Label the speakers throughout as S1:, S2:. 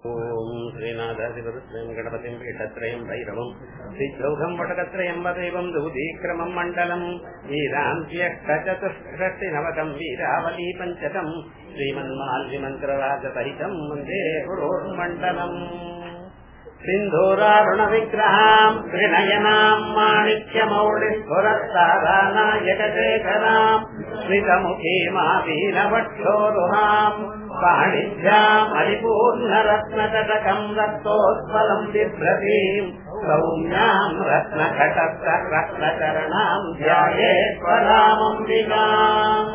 S1: ஓம் ஸ்ரீநாதாதிபதத்ரயம் கணபதிம் பீఠத்ரயம் வைரவம் ஸ்ரீச்சௌகம் வடகத்ரயம் வதைவம் தூதீக்கிரமம் மண்டலம் வீராந்தியஷ்டச்சதுஷ்டி நவகம் வீராவலி பஞ்சகம் ஸ்ரீமன்மால்விமந்திரராஜபரிதம் வந்தே குரோர்மண்டலம் सिन्धूरारुणविग्रहाम् त्रिनयनाम् माणिक्यमौलिस्फुरत्तारानायकशेखराम् श्रितमुखीमावीनवक्षोरुहाम् पाणिभ्याम् हरिपूर्णरत्नकटकम् रक्तोत्पलम् बिभ्रतीम् सौम्याम् रत्नघटस्थ रत्नचरणाम् ध्यायेश्वरामम्बिकाम्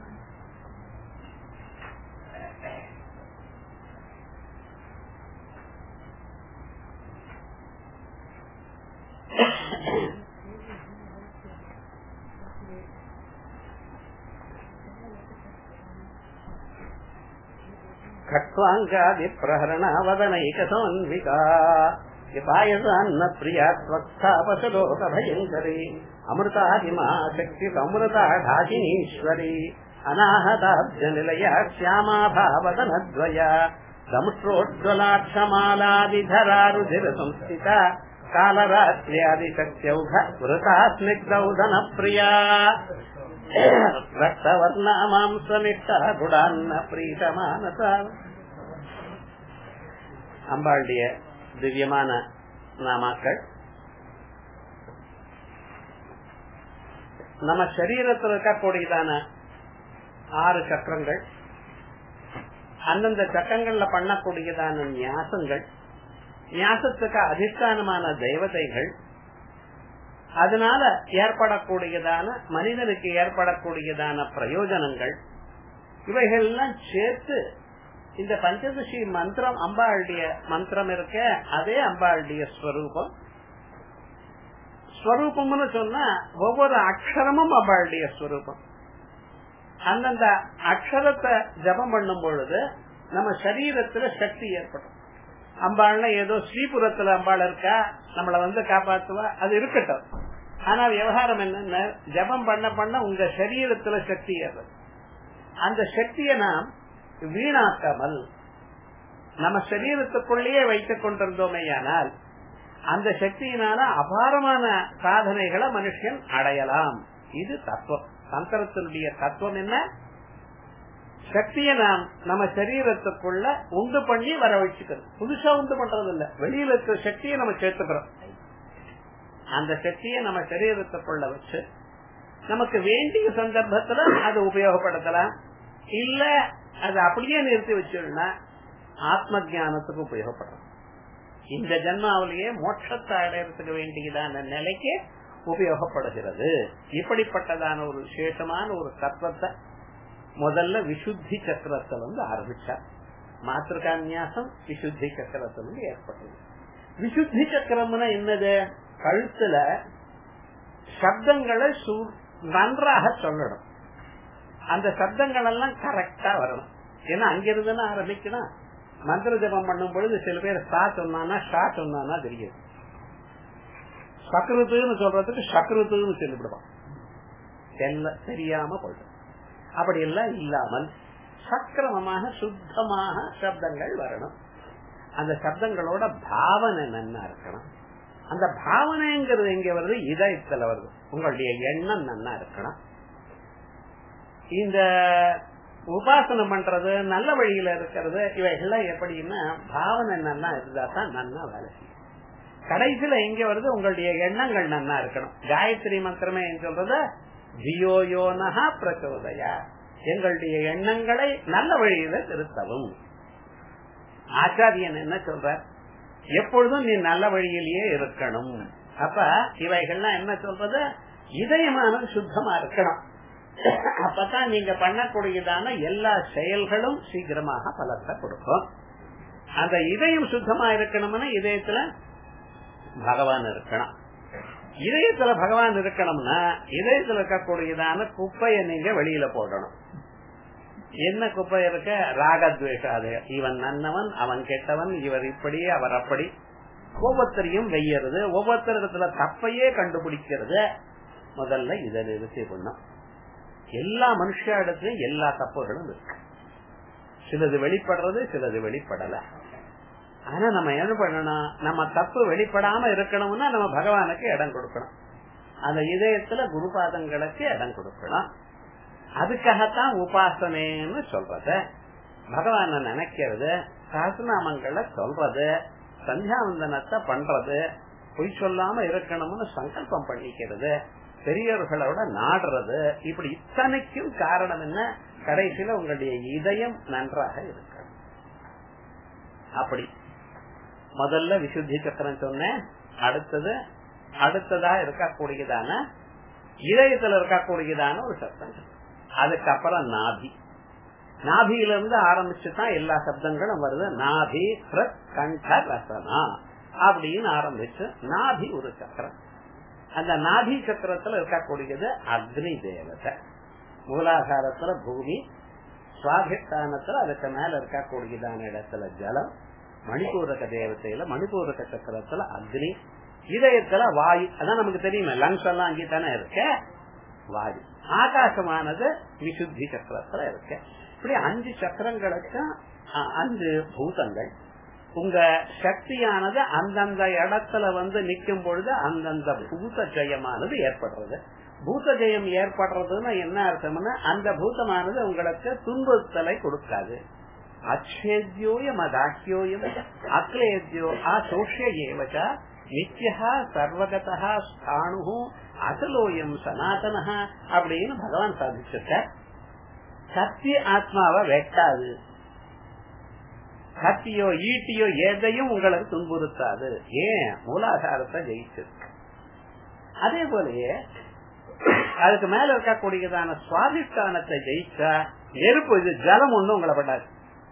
S1: खट्वाङ्गादिप्रहरणावदनैकसमन्विका पायसान्न प्रिया त्वत्स्थापशलोकभयङ्करी अमृतादिमा शक्तिसमृताढाशिनीश्वरी अनाहताब्जनिलया श्यामाभावदनद्वया दंष्ट्रोज्ज्वलाक्षमालादिधरारुधिरसंस्थिता कालरात्र्यादिशक्त्यौघ वृता स्निग्धौधनप्रिया ரத்தவர்ணாமாம்சமிட்டா குடான்ன பிரீதமானதா அம்பாளுடைய திவ்யமான நாமாக்கள் நம்ம சரீரத்தில் இருக்கக்கூடியதான ஆறு சக்கரங்கள் அந்தந்த சக்கரங்கள்ல பண்ணக்கூடியதான நியாசங்கள் நியாசத்துக்கு அதிஷ்டானமான தெய்வதைகள் அதனால ஏற்படக்கூடியதான மனிதனுக்கு ஏற்படக்கூடியதான பிரயோஜனங்கள் இவைகள்லாம் சேர்த்து இந்த பஞ்சதசி மந்திரம் அம்பாளுடைய மந்திரம் இருக்க அதே அம்பாளுடைய ஸ்வரூபம் ஸ்வரூபம்னு சொன்னா ஒவ்வொரு அக்ஷரமும் அம்பாளுடைய ஸ்வரூபம் அந்தந்த அக்ஷரத்தை ஜபம் பண்ணும் பொழுது நம்ம சரீரத்துல சக்தி ஏற்படும் அம்பாள்னா ஏதோ ஸ்ரீபுரத்துல அம்பாள் இருக்கா நம்மள வந்து காப்பாத்துவா அது இருக்கட்டும் ஆனா விவகாரம் என்னன்னா ஜபம் பண்ண பண்ண உங்க சரீரத்துல சக்தி ஏறும் அந்த சக்தியை நாம் வீணாக்காமல் நம்ம சரீரத்துக்குள்ளேயே வைத்துக் கொண்டிருந்தோமே ஆனால் அந்த சக்தியினால அபாரமான சாதனைகளை மனுஷன் அடையலாம் இது தத்துவம் தந்திரத்தினுடைய தத்துவம் என்ன சக்தியை நாம் நம்ம சரீரத்துக்குள்ள உண்டு பண்ணி வர வச்சுக்கிறோம் புதுசா உண்டு பண்றது இல்ல வெளியில இருக்கிற சக்தியை நம்ம சேர்த்துக்கிறோம் அந்த சக்தியை நம்ம சரீரத்துக்குள்ள வச்சு நமக்கு வேண்டிய சந்தர்ப்பத்துல அது உபயோகப்படுத்தலாம் இல்ல அது அப்படியே நிறுத்தி வச்சிருந்தா ஆத்ம ஜானத்துக்கு உபயோகப்படும் இந்த ஜென்மாவிலேயே மோட்சத்தை அடையறதுக்கு வேண்டியதான நிலைக்கு உபயோகப்படுகிறது இப்படிப்பட்டதான ஒரு விசேஷமான ஒரு தத்துவத்தை முதல்ல விசுத்தி சக்கரத்துல இருந்து ஆரம்பிச்சார் மாத்திருக்கான்யாசம் விசுத்தி சக்கரத்துல இருந்து ஏற்பட்டது விசுத்தி சக்கரம்னா என்னது கழுத்துல சப்தங்களை நன்றாக சொல்லணும் அந்த சப்தங்கள் எல்லாம் கரெக்டா வரணும் ஏன்னா அங்கிருந்து ஆரம்பிக்கணும் மந்திர ஜபம் பண்ணும் பொழுது சில பேர் சா சொன்னானா ஷா சொன்னானா தெரியாது சக்ருத்துன்னு சொல்றதுக்கு சக்ருத்துன்னு சொல்லிவிடுவான் தெரியாம போயிடும் அப்படி எல்லாம் இல்லாமல் சக்கிரமமாக சுத்தமாக சப்தங்கள் வரணும் அந்த சப்தங்களோட பாவனை நன்னா இருக்கணும் அந்த பாவனைங்கிறது எங்க வருது இதயத்துல வருது உங்களுடைய எண்ணம் நன்னா இருக்கணும் இந்த உபாசனம் பண்றது நல்ல வழியில இருக்கிறது இவைகள்லாம் எப்படின்னா பாவனை நன்னா இருந்தா தான் நன்னா வேலை செய்யும் கடைசியில எங்க வருது உங்களுடைய எண்ணங்கள் நன்னா இருக்கணும் காயத்ரி மந்திரமே சொல்றது தியோயோனகா பிரச்சோதயா எங்களுடைய எண்ணங்களை நல்ல வழியில திருத்தவும் ஆச்சாரியன் என்ன சொல்ற எப்பொழுதும் நீ நல்ல வழியிலேயே இருக்கணும் அப்ப இவைகள்லாம் என்ன சொல்றது இதயமானது சுத்தமா இருக்கணும் அப்பதான் நீங்க பண்ணக்கூடியதான எல்லா செயல்களும் சீக்கிரமாக பலத்தை கொடுக்கும் அந்த இதயம் சுத்தமா இருக்கணும்னா இதயத்துல பகவான் இருக்கணும் இதயத்துல பகவான் இருக்கணும்னா இதயத்துல இருக்கக்கூடியதான குப்பையை நீங்க வெளியில போடணும் என்ன குப்பை இருக்க ராகத்வேஷாது இவன் நன்னவன் அவன் கெட்டவன் இவர் இப்படி அவர் அப்படி ஒவ்வொருத்தரையும் வெய்யறது ஒவ்வொருத்தரிடத்துல தப்பையே கண்டுபிடிக்கிறது முதல்ல இதை நிறுத்தி பண்ணும் எல்லா மனுஷ இடத்துலயும் எல்லா தப்புகளும் இருக்கு சிலது வெளிப்படுறது சிலது வெளிப்படல ஆனா நம்ம என்ன பண்ணணும் நம்ம தப்பு வெளிப்படாம இருக்கணும்னா நம்ம பகவானுக்கு இடம் கொடுக்கணும் அந்த இதயத்துல குருபாதங்களுக்கு இடம் கொடுக்கணும் அதுக்காகத்தான் உபாசனைன்னு சொல்றது பகவான நினைக்கிறது சகசிரநாமங்களை சொல்றது சந்தியாவந்தனத்தை பண்றது பொய் சொல்லாம இருக்கணும்னு சங்கல்பம் பண்ணிக்கிறது பெரியவர்களோட நாடுறது இப்படி இத்தனைக்கும் காரணம் என்ன கடைசியில உங்களுடைய இதயம் நன்றாக இருக்கணும் அப்படி முதல்ல விசுத்தி சக்கரம் சொன்னேன் அடுத்தது அடுத்ததா இருக்கக்கூடியதான இதயத்துல இருக்கக்கூடியதான ஒரு சப்தம் அதுக்கப்புறம் நாபி நாபியிலிருந்து ஆரம்பிச்சுதான் எல்லா சப்தங்களும் வருது நாபி கண்ட ரசனா அப்படின்னு ஆரம்பிச்சு நாபி ஒரு சக்கரம் அந்த நாபி சக்கரத்துல இருக்கக்கூடியது அக்னி தேவதை மூலாதாரத்துல பூமி சுவாதிஷ்டானத்துல அதுக்கு மேல இருக்கக்கூடியதான இடத்துல ஜலம் மணிப்பூரக தேவத்தையில மணிப்பூரக சக்கரத்துல அக்னி இதயத்துல வாயு அதான் நமக்கு தெரியுமே லங்ஸ் எல்லாம் அங்கே தானே இருக்க வாயு ஆகாசமானது விசுத்தி சக்கரத்துல இருக்கு இப்படி அஞ்சு சக்கரங்களுக்கு அஞ்சு பூதங்கள் உங்க சக்தியானது அந்தந்த இடத்துல வந்து நிக்கும் பொழுது அந்தந்த பூத ஜெயமானது ஏற்படுறது பூத ஜெயம் ஏற்படுறதுன்னா என்ன அர்த்தம்னா அந்த பூதமானது உங்களுக்கு துன்புறுத்தலை கொடுக்காது அச்சேத்யோயம் அதாக்கியோயம் அக்லேத்யோ அசோஷ்ய ஏவச்ச நித்யா சர்வகதா ஸ்தானு அசலோயம் சனாதன அப்படின்னு பகவான் சாதிச்சிருக்க சக்தி ஆத்மாவை வெட்டாது கத்தியோ ஈட்டியோ எதையும் உங்களுக்கு துன்புறுத்தாது ஏன் மூலாதாரத்தை ஜெயிச்சிருக்கு அதே போலயே அதுக்கு மேல இருக்கக்கூடியதான சுவாதிஷ்டானத்தை ஜெயிச்சா நெருப்பு இது ஜலம் ஒண்ணும் உங்களை பட்டாது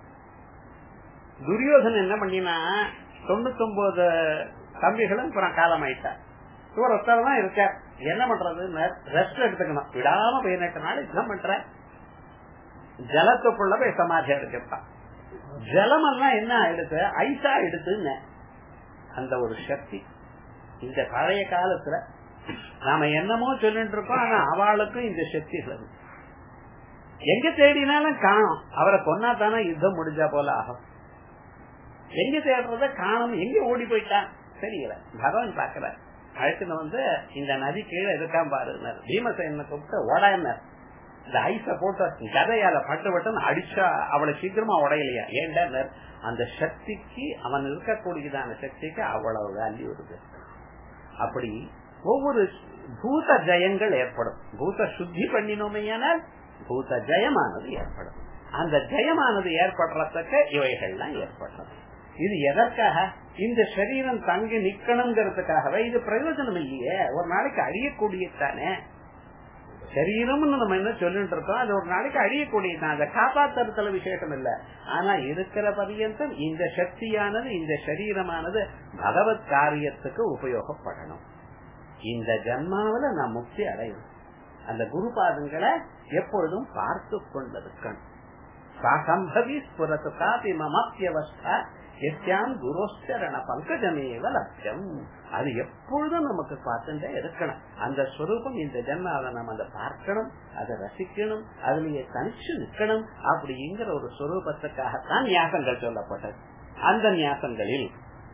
S1: துரியோதன் என்ன பண்ணினா தொண்ணூத்தி ஒன்பது தம்பிகளும் அப்புறம் காலம் ஆயிட்டார் இவர் ஒருத்தர் தான் இருக்க என்ன பண்றது ரெஸ்ட் எடுத்துக்கணும் விடாம பதினெட்டு நாள் யுத்தம் பண்ற ஜலத்துக்குள்ள போய் சமாதி எடுக்கிறான் ஜலம் எல்லாம் என்ன ஆயிடுத்து ஐசா எடுத்துன்னு அந்த ஒரு சக்தி இந்த பழைய காலத்துல நாம என்னமோ சொல்லிட்டு இருக்கோம் ஆனா அவளுக்கும் இந்த சக்தி இருக்கு எங்க தேடினாலும் காணும் அவரை கொன்னா தானே யுத்தம் முடிஞ்சா போல ஆகும் எங்க தேடுறத காணும் எங்க ஓடி போயிட்டான் தெரியல பகவான் பாக்குற அழைச்சுன்னு வந்து இந்த நதி கீழே இருக்கான் பாருனர் பீமசேன கூப்பிட்டு ஓடாயினர் இந்த ஐஸ போட்டு கதையால பட்டு பட்டு அடிச்சா அவளை சீக்கிரமா உடையலையா ஏண்டா அந்த சக்திக்கு அவன் இருக்கக்கூடியதான சக்திக்கு அவ்வளவு வேல்யூ இருக்கு அப்படி ஒவ்வொரு பூத ஜெயங்கள் ஏற்படும் பூத சுத்தி பண்ணினோமையானால் பூத ஜெயமானது ஏற்படும் அந்த ஜெயமானது ஏற்படுறதுக்கு இவைகள்லாம் ஏற்படுறது இது எதற்காக இந்த சரீரம் தங்கி நிக்கணுங்கிறதுக்காகவே இது பிரயோஜனம் இல்லையே ஒரு நாளைக்கு அழியக்கூடியதானே சரீரம்னு நம்ம என்ன சொல்லிட்டு இருக்கோம் அது ஒரு நாளைக்கு அழியக்கூடியதான் அதை காப்பாத்துறதுல விசேஷம் இல்ல ஆனா இருக்கிற பரியந்தம் இந்த சக்தியானது இந்த சரீரமானது பகவத் காரியத்துக்கு உபயோகப்படணும் இந்த ஜன்மாவில நான் முக்தி அடையும் அந்த குருபாதங்களை எப்பொழுதும் பார்த்து கொண்டிருக்கணும் சம்பவி ஸ்புரத்து காப்பி மமத்தியவஸ்தா எஸ்யாம் குரோஸ்தரண பங்கஜமேவ லட்சம் அது எப்பொழுதும் நமக்கு பார்த்துட்டே இருக்கணும் அந்த ஸ்வரூபம் இந்த ஜென்மாவை நம்ம அதை பார்க்கணும் அதை ரசிக்கணும் அதுலயே தனிச்சு நிற்கணும் அப்படிங்கிற ஒரு ஸ்வரூபத்துக்காகத்தான் நியாசங்கள் சொல்லப்பட்டது அந்த நியாசங்களில்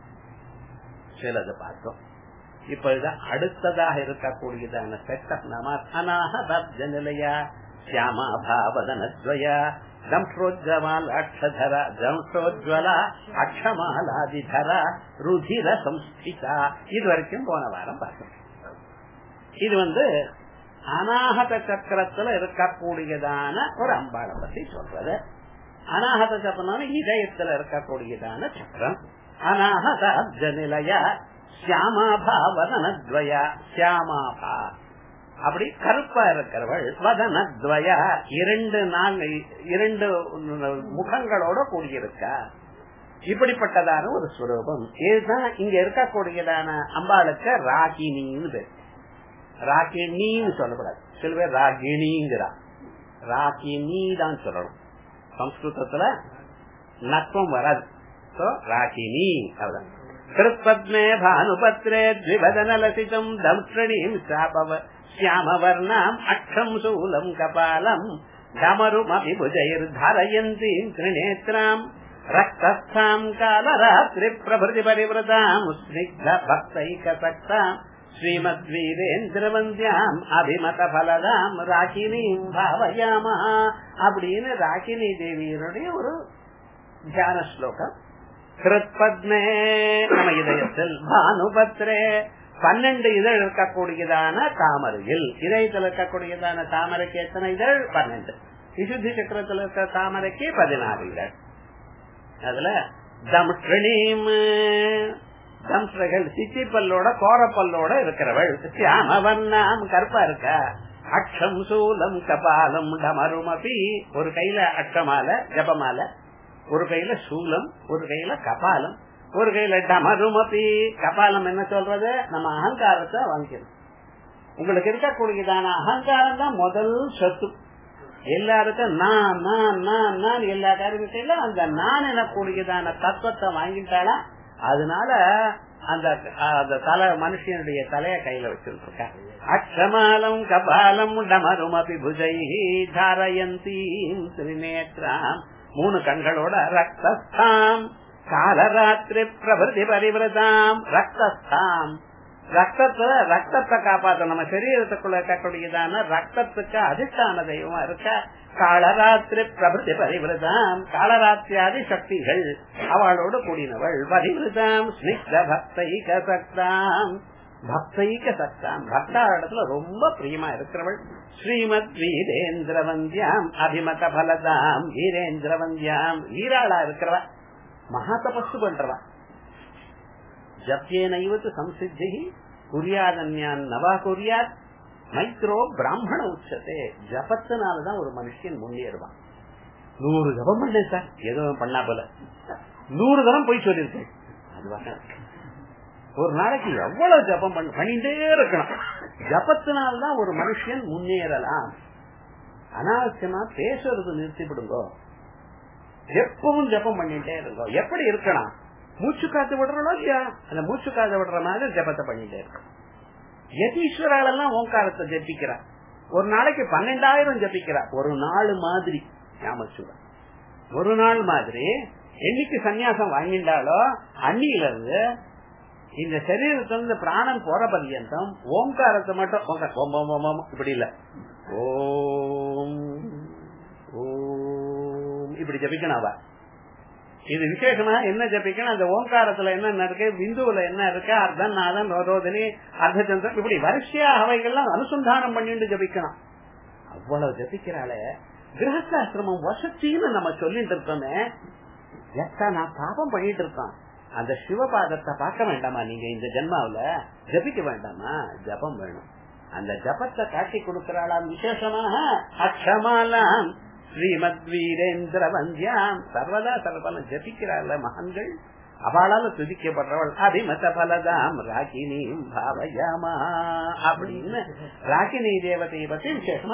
S1: சிலது பார்த்தோம் இப்பதான் அடுத்ததாக இருக்கக்கூடியதான செட்டப் நாம அநாக தப்ஜ நிலையா சியாமா பாவதனத்வயா தம்ஷோஜ்வலால் அக்ஷதர தம்ஷோஜ்வல அக்ஷமாலாதிதர ருதிர சம்ஸ்திதா இது வரைக்கும் போன வாரம் பார்த்தோம் இது வந்து அநாகத சக்கரத்துல இருக்கக்கூடியதான ஒரு அம்பாளை பத்தி சொல்றது அநாகத சக்கரம் இதயத்துல இருக்கக்கூடியதான சக்கரம் அநாகத அப்ஜ நிலைய சியாமாபாவதனத்வயா சியாமாபா அப்படி கருப்பா இருக்கிறவள் வதனத்வய இரண்டு நாள் இரண்டு முகங்களோட கூடியிருக்கா இப்படிப்பட்டதான ஒரு சுரூபம் இதுதான் இங்க இருக்கக்கூடியதான அம்பாளுக்கு ராகினின்னு பேர் ராகினின்னு சொல்லக்கூடாது சில பேர் ராகினிங்கிறா ராகினி தான் சொல்லணும் சம்ஸ்கிருதத்துல நட்பம் வராது ராகினி அவ்வளவு கிருத்பத்மே பானுபத்ரே த்விவதனலசிதம் தம்ஷணீம் சாபவ श्यामवर्णाम् अक्षम् शूलम् कपालम् डमरुमपि भुजैर्धारयन्तीम् त्रिनेत्राम् ரக்தஸ்தாம் காலராத்திரி பிரபதி பரிவிரதாம் ஸ்னிக்த பக்தைக சக்தாம் ஸ்ரீமத் வீரேந்திரவந்தியாம் அபிமத பலதாம் ராகினீம் பாவயாமா அப்படின்னு ராகினி தேவியருடைய ஒரு தியான ஸ்லோகம் கிருத்பத்மே நம்ம இதயத்தில் பானுபத்ரே பன்னெண்டு இதழ் இருக்கக்கூடியதான தாமரையில் இதயத்தில் இருக்கக்கூடியதான தாமரைக்கு எத்தனை இதழ் பன்னெண்டு விசுத்தி சக்கரத்தில் இருக்க தாமரைக்கு பதினாறு இதழ் அதுல தம்ஷணீம் தம்ஷகள் சிச்சி பல்லோட கோரப்பல்லோட இருக்கிறவள் சியாமவண்ணாம் கருப்பா இருக்கா அக்ஷம் சூலம் கபாலம் டமருமபி ஒரு கையில அக்ஷமால ஜபமால ஒரு கையில சூலம் ஒரு கையில கபாலம் ஒரு கையில டமருமபி கபாலம் என்ன சொல்றது நம்ம அகங்காரத்தை வாங்கிக்கணும் உங்களுக்கு இருக்கக்கூடியதான அகங்காரம் தான் முதல் சொத்து எல்லாருக்கும் நான் நான் நான் நான் எல்லா காரியத்தையும் அந்த நான் எனக்கூடியதான தத்துவத்தை வாங்கிட்டாளா அதனால அந்த அந்த தலை மனுஷனுடைய தலைய கையில வச்சிருக்க அக்ஷமாலம் கபாலம் டமருமபி புஜை தாரயந்தி திருநேற்றாம் மூணு கண்களோட ரக்தஸ்தாம் காலராத்திரி பிரபதி பரிவிரதாம் ரக்தஸ்தாம் ரத்தத்தை ரத்தத்தை காப்பாத்த நம்ம சரீரத்துக்குள்ள இருக்கக்கூடியதான ரத்தத்துக்கு அதிஷ்டான தெய்வமா இருக்க காலராத்திரி பிரபதி பரிவிரதாம் காலராத்திரியாதி சக்திகள் அவளோடு கூடினவள் பரிவிரதாம் ஸ்னிக்த பக்தைக சக்தாம் பக்தைக சக்தாம் பக்தா இடத்துல ரொம்ப பிரியமா இருக்கிறவள் ஸ்ரீமத் வீரேந்திரவந்தியாம் அபிமத பலதாம் வீரேந்திரவந்தியாம் வீராளா இருக்கிறவ மகா தபஸ்து பண்றவா ஜப்யேனைவத்து சம்சித்தி குறியாதன்யான் நவா குறியாத் மைத்ரோ பிராமண உச்சத்தே ஜபத்தினாலதான் ஒரு மனுஷன் முன்னேறுவான் நூறு ஜபம் பண்ணேன் சார் எதுவும் பண்ணா போல நூறு தரம் போய் சொல்லியிருக்கேன் அதுவாக ஒரு நாளைக்கு எவ்வளவு ஜபம் பண்ண பண்ணிட்டே இருக்கணும் ஜபத்தினால்தான் ஒரு மனுஷன் முன்னேறலாம் அனாவசியமா பேசுறது நிறுத்திவிடுங்க எப்பவும் ஜபம் பண்ணிட்டே இருங்க எப்படி இருக்கணும் மூச்சு காத்து விடுறோம் இல்லையா அந்த மூச்சு காத்து விடுற மாதிரி ஜபத்தை பண்ணிட்டே இருக்கும் யதீஸ்வராலெல்லாம் ஓங்காரத்தை ஜபிக்கிறா ஒரு நாளைக்கு பன்னெண்டாயிரம் ஜபிக்கிறா ஒரு நாள் மாதிரி ஞாபகம் ஒரு நாள் மாதிரி என்னைக்கு சன்னியாசம் வாங்கிட்டாலோ அன்னியில இருந்து இந்த சரீரத்திலிருந்து பிராணம் போற பர்யந்தம் ஓங்காரத்தை மட்டும் ஓம் ஓம் ஓம் ஓம் இப்படி இல்ல ஓம் ஓம் இப்படி ஜபிக்கணும் அவ இது விசேஷமா என்ன ஜபிக்கணும் அந்த ஓங்காரத்துல என்ன இருக்கு பிந்துவுல என்ன இருக்கு அர்த்தம் நாதன் ரோதோதனி அர்த்தச்சந்திரன் இப்படி வரிசையா அவைகள்லாம் அனுசந்தானம் பண்ணிட்டு ஜபிக்கணும் அவ்வளவு ஜபிக்கிறாளே கிரகஸ்தாசிரமம் வசத்தின்னு நம்ம சொல்லிட்டு இருக்கோமே எத்தா நான் பாபம் பண்ணிட்டு இருக்கோம் அந்த சிவபாதத்தை பார்க்க வேண்டாமா நீங்க இந்த ஜென்மாவில ஜபிக்க வேண்டாமா ஜபம் வேணும் அந்த ஜபத்தை காட்டி கொடுக்கிறாளாம் விசேஷமாக அக்ஷமாலாம் ஸ்ரீமத் வீரேந்திர வந்தியாம் சர்வதா சர்வலம் ஜபிக்கிறாள் மகன்கள் அவளால துதிக்கப்படுறவள் அபிமத பலதாம் ராகினியும் பாவயாமா அப்படின்னு ராகினி தேவதையை பத்தி விசேஷமா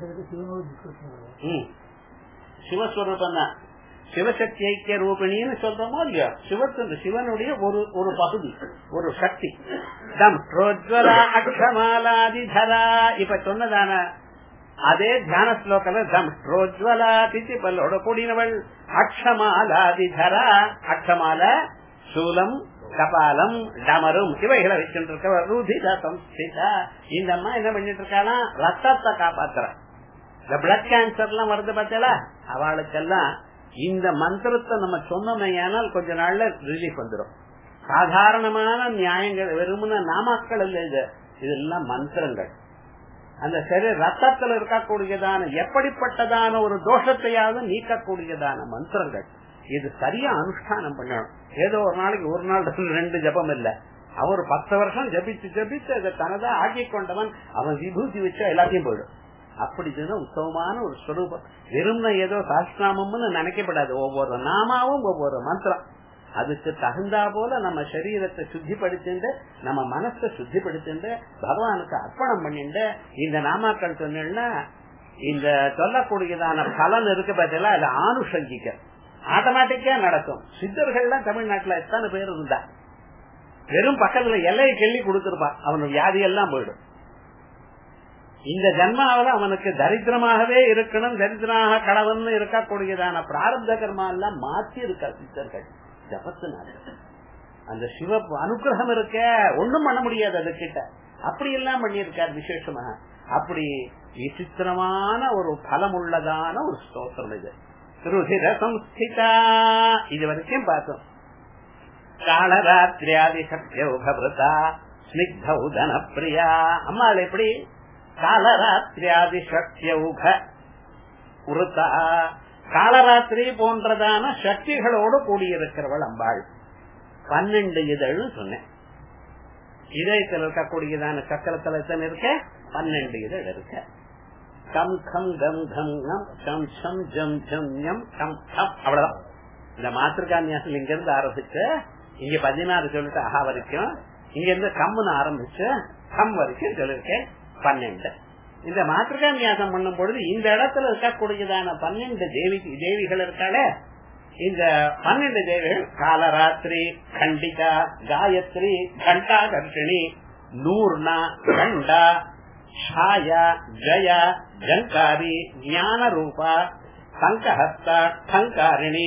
S1: சிவஸ்வரூபம் தான் சிவசக்தி ஐக்கிய ரூபிணின்னு சொல்றோமோ இல்லையா சிவத்து சிவனுடைய ஒரு ஒரு பகுதி ஒரு சக்தி தம் ரோஜ்வலா அக்ஷமாலாதிதரா இப்ப சொன்னதான அதே தியான ஸ்லோகல தம் ரோஜ்வலா தித்தி பல்லோட கூடினவள் அக்ஷமாலாதிதரா அக்ஷமால சூலம் கபாலம் டமரும் இவைகளை வச்சுட்டு இருக்க ருதித சம்ஸ்திதா இந்த அம்மா என்ன பண்ணிட்டு இருக்கானா ரத்தத்தை காப்பாத்துற இந்த பிளட் கேன்சர் எல்லாம் வருது பார்த்தா அவளுக்கெல்லாம் இந்த மந்திரத்தை நம்ம சொன்னோமையானால் கொஞ்ச நாள்ல ரிலீஃப் வந்துடும் சாதாரணமான நியாயங்கள் வெறுமன நாமாக்கள் இல்ல இது இதெல்லாம் மந்திரங்கள் அந்த சரி ரத்தத்தில் இருக்கக்கூடியதான எப்படிப்பட்டதான ஒரு தோஷத்தையாவது நீக்கக்கூடியதான மந்திரங்கள் இது சரியா அனுஷ்டானம் பண்ணணும் ஏதோ ஒரு நாளைக்கு ஒரு நாள் ரெண்டு ஜபம் இல்ல அவர் பத்து வருஷம் ஜபிச்சு ஜபிச்சு அதை தனதா ஆக்கி கொண்டவன் அவன் விபூதி வச்சா எல்லாத்தையும் போயிடும் அப்படி உத்தமமான ஒரு ஸ்வரூபம் வெறும் ஏதோ சாஸ்திராமம்னு நினைக்கப்படாது ஒவ்வொரு நாமாவும் ஒவ்வொரு மந்திரம் அதுக்கு தகுந்தா போல நம்ம சரீரத்தை சுத்திப்படுத்திண்டு நம்ம மனசை சுத்திப்படுத்திண்டு பகவானுக்கு அர்ப்பணம் பண்ணிண்டு இந்த நாமாக்கள் சொன்னா இந்த சொல்லக்கூடியதான பலன் இருக்கு பார்த்தீங்களா அது ஆணுஷங்கிக்க ஆட்டோமேட்டிக்கா நடக்கும் சித்தர்கள்லாம் தமிழ்நாட்டுல எத்தனை பேர் இருந்தா வெறும் பக்கத்துல எல்லையை கெள்ளி கொடுத்திருப்பான் அவன் வியாதி எல்லாம் போயிடும் இந்த ஜன்மாவில அவனுக்கு தரித்திரமாகவே இருக்கணும் தரித்திரமாக கடவுள்னு இருக்கக்கூடியதான பிராரப்த கர்மா எல்லாம் மாற்றி இருக்கா சித்தர்கள் ஜபத்தினால அந்த சிவ அனுகிரகம் இருக்க ஒண்ணும் பண்ண முடியாது அது கிட்ட அப்படி எல்லாம் பண்ணியிருக்கார் விசேஷமா அப்படி விசித்திரமான ஒரு பலம் உள்ளதான ஒரு ஸ்தோத்திரம் இது ருதிர சம்ஸ்திதா இது வரைக்கும் பார்த்தோம் காலராத்திரியாதி சக்தியோகபிரதா ஸ்னிக்தௌதன பிரியா அம்மாள் எப்படி காலராத்திரியாதி சக்தியௌக உருத்தா காலராத்திரி போன்றதான சக்திகளோடு கூடியிருக்கிறவள் அம்பாள் பன்னெண்டு இதழ்னு சொன்னேன் இதயத்தில் இருக்கக்கூடியதான சக்கரத்துல எத்தனை இருக்க பன்னெண்டு இதழ் இருக்க கம் கம் கம் கம் கம் கம் சம் ஜம் ஜம் யம் கம் கம் அவ்வளவுதான் இந்த மாத்திருக்கான்யாசம் இங்க இருந்து ஆரம்பிச்சு இங்க பதினாறு சொல்லிட்டு அஹா வரைக்கும் இங்க இருந்து கம்னு ஆரம்பிச்சு கம் வரைக்கும் சொல்லிருக்கேன் பன்னெண்டு இந்த மாத்திருக்கான்யாசம் பண்ணும் பொழுது இந்த இடத்துல இருக்கக்கூடியதான பன்னெண்டு தேவி தேவிகள் இருக்காளே இந்த பன்னெண்டு தேவிகள் காலராத்திரி கண்டிகா காயத்ரி கண்டா கர்ஷிணி நூர்ணா கண்டா ಛಾಯಾ ಜಯ ಜಂಕಾರಿ ஞான ரூபா சங்கஹஸ்தா டங்காரிணி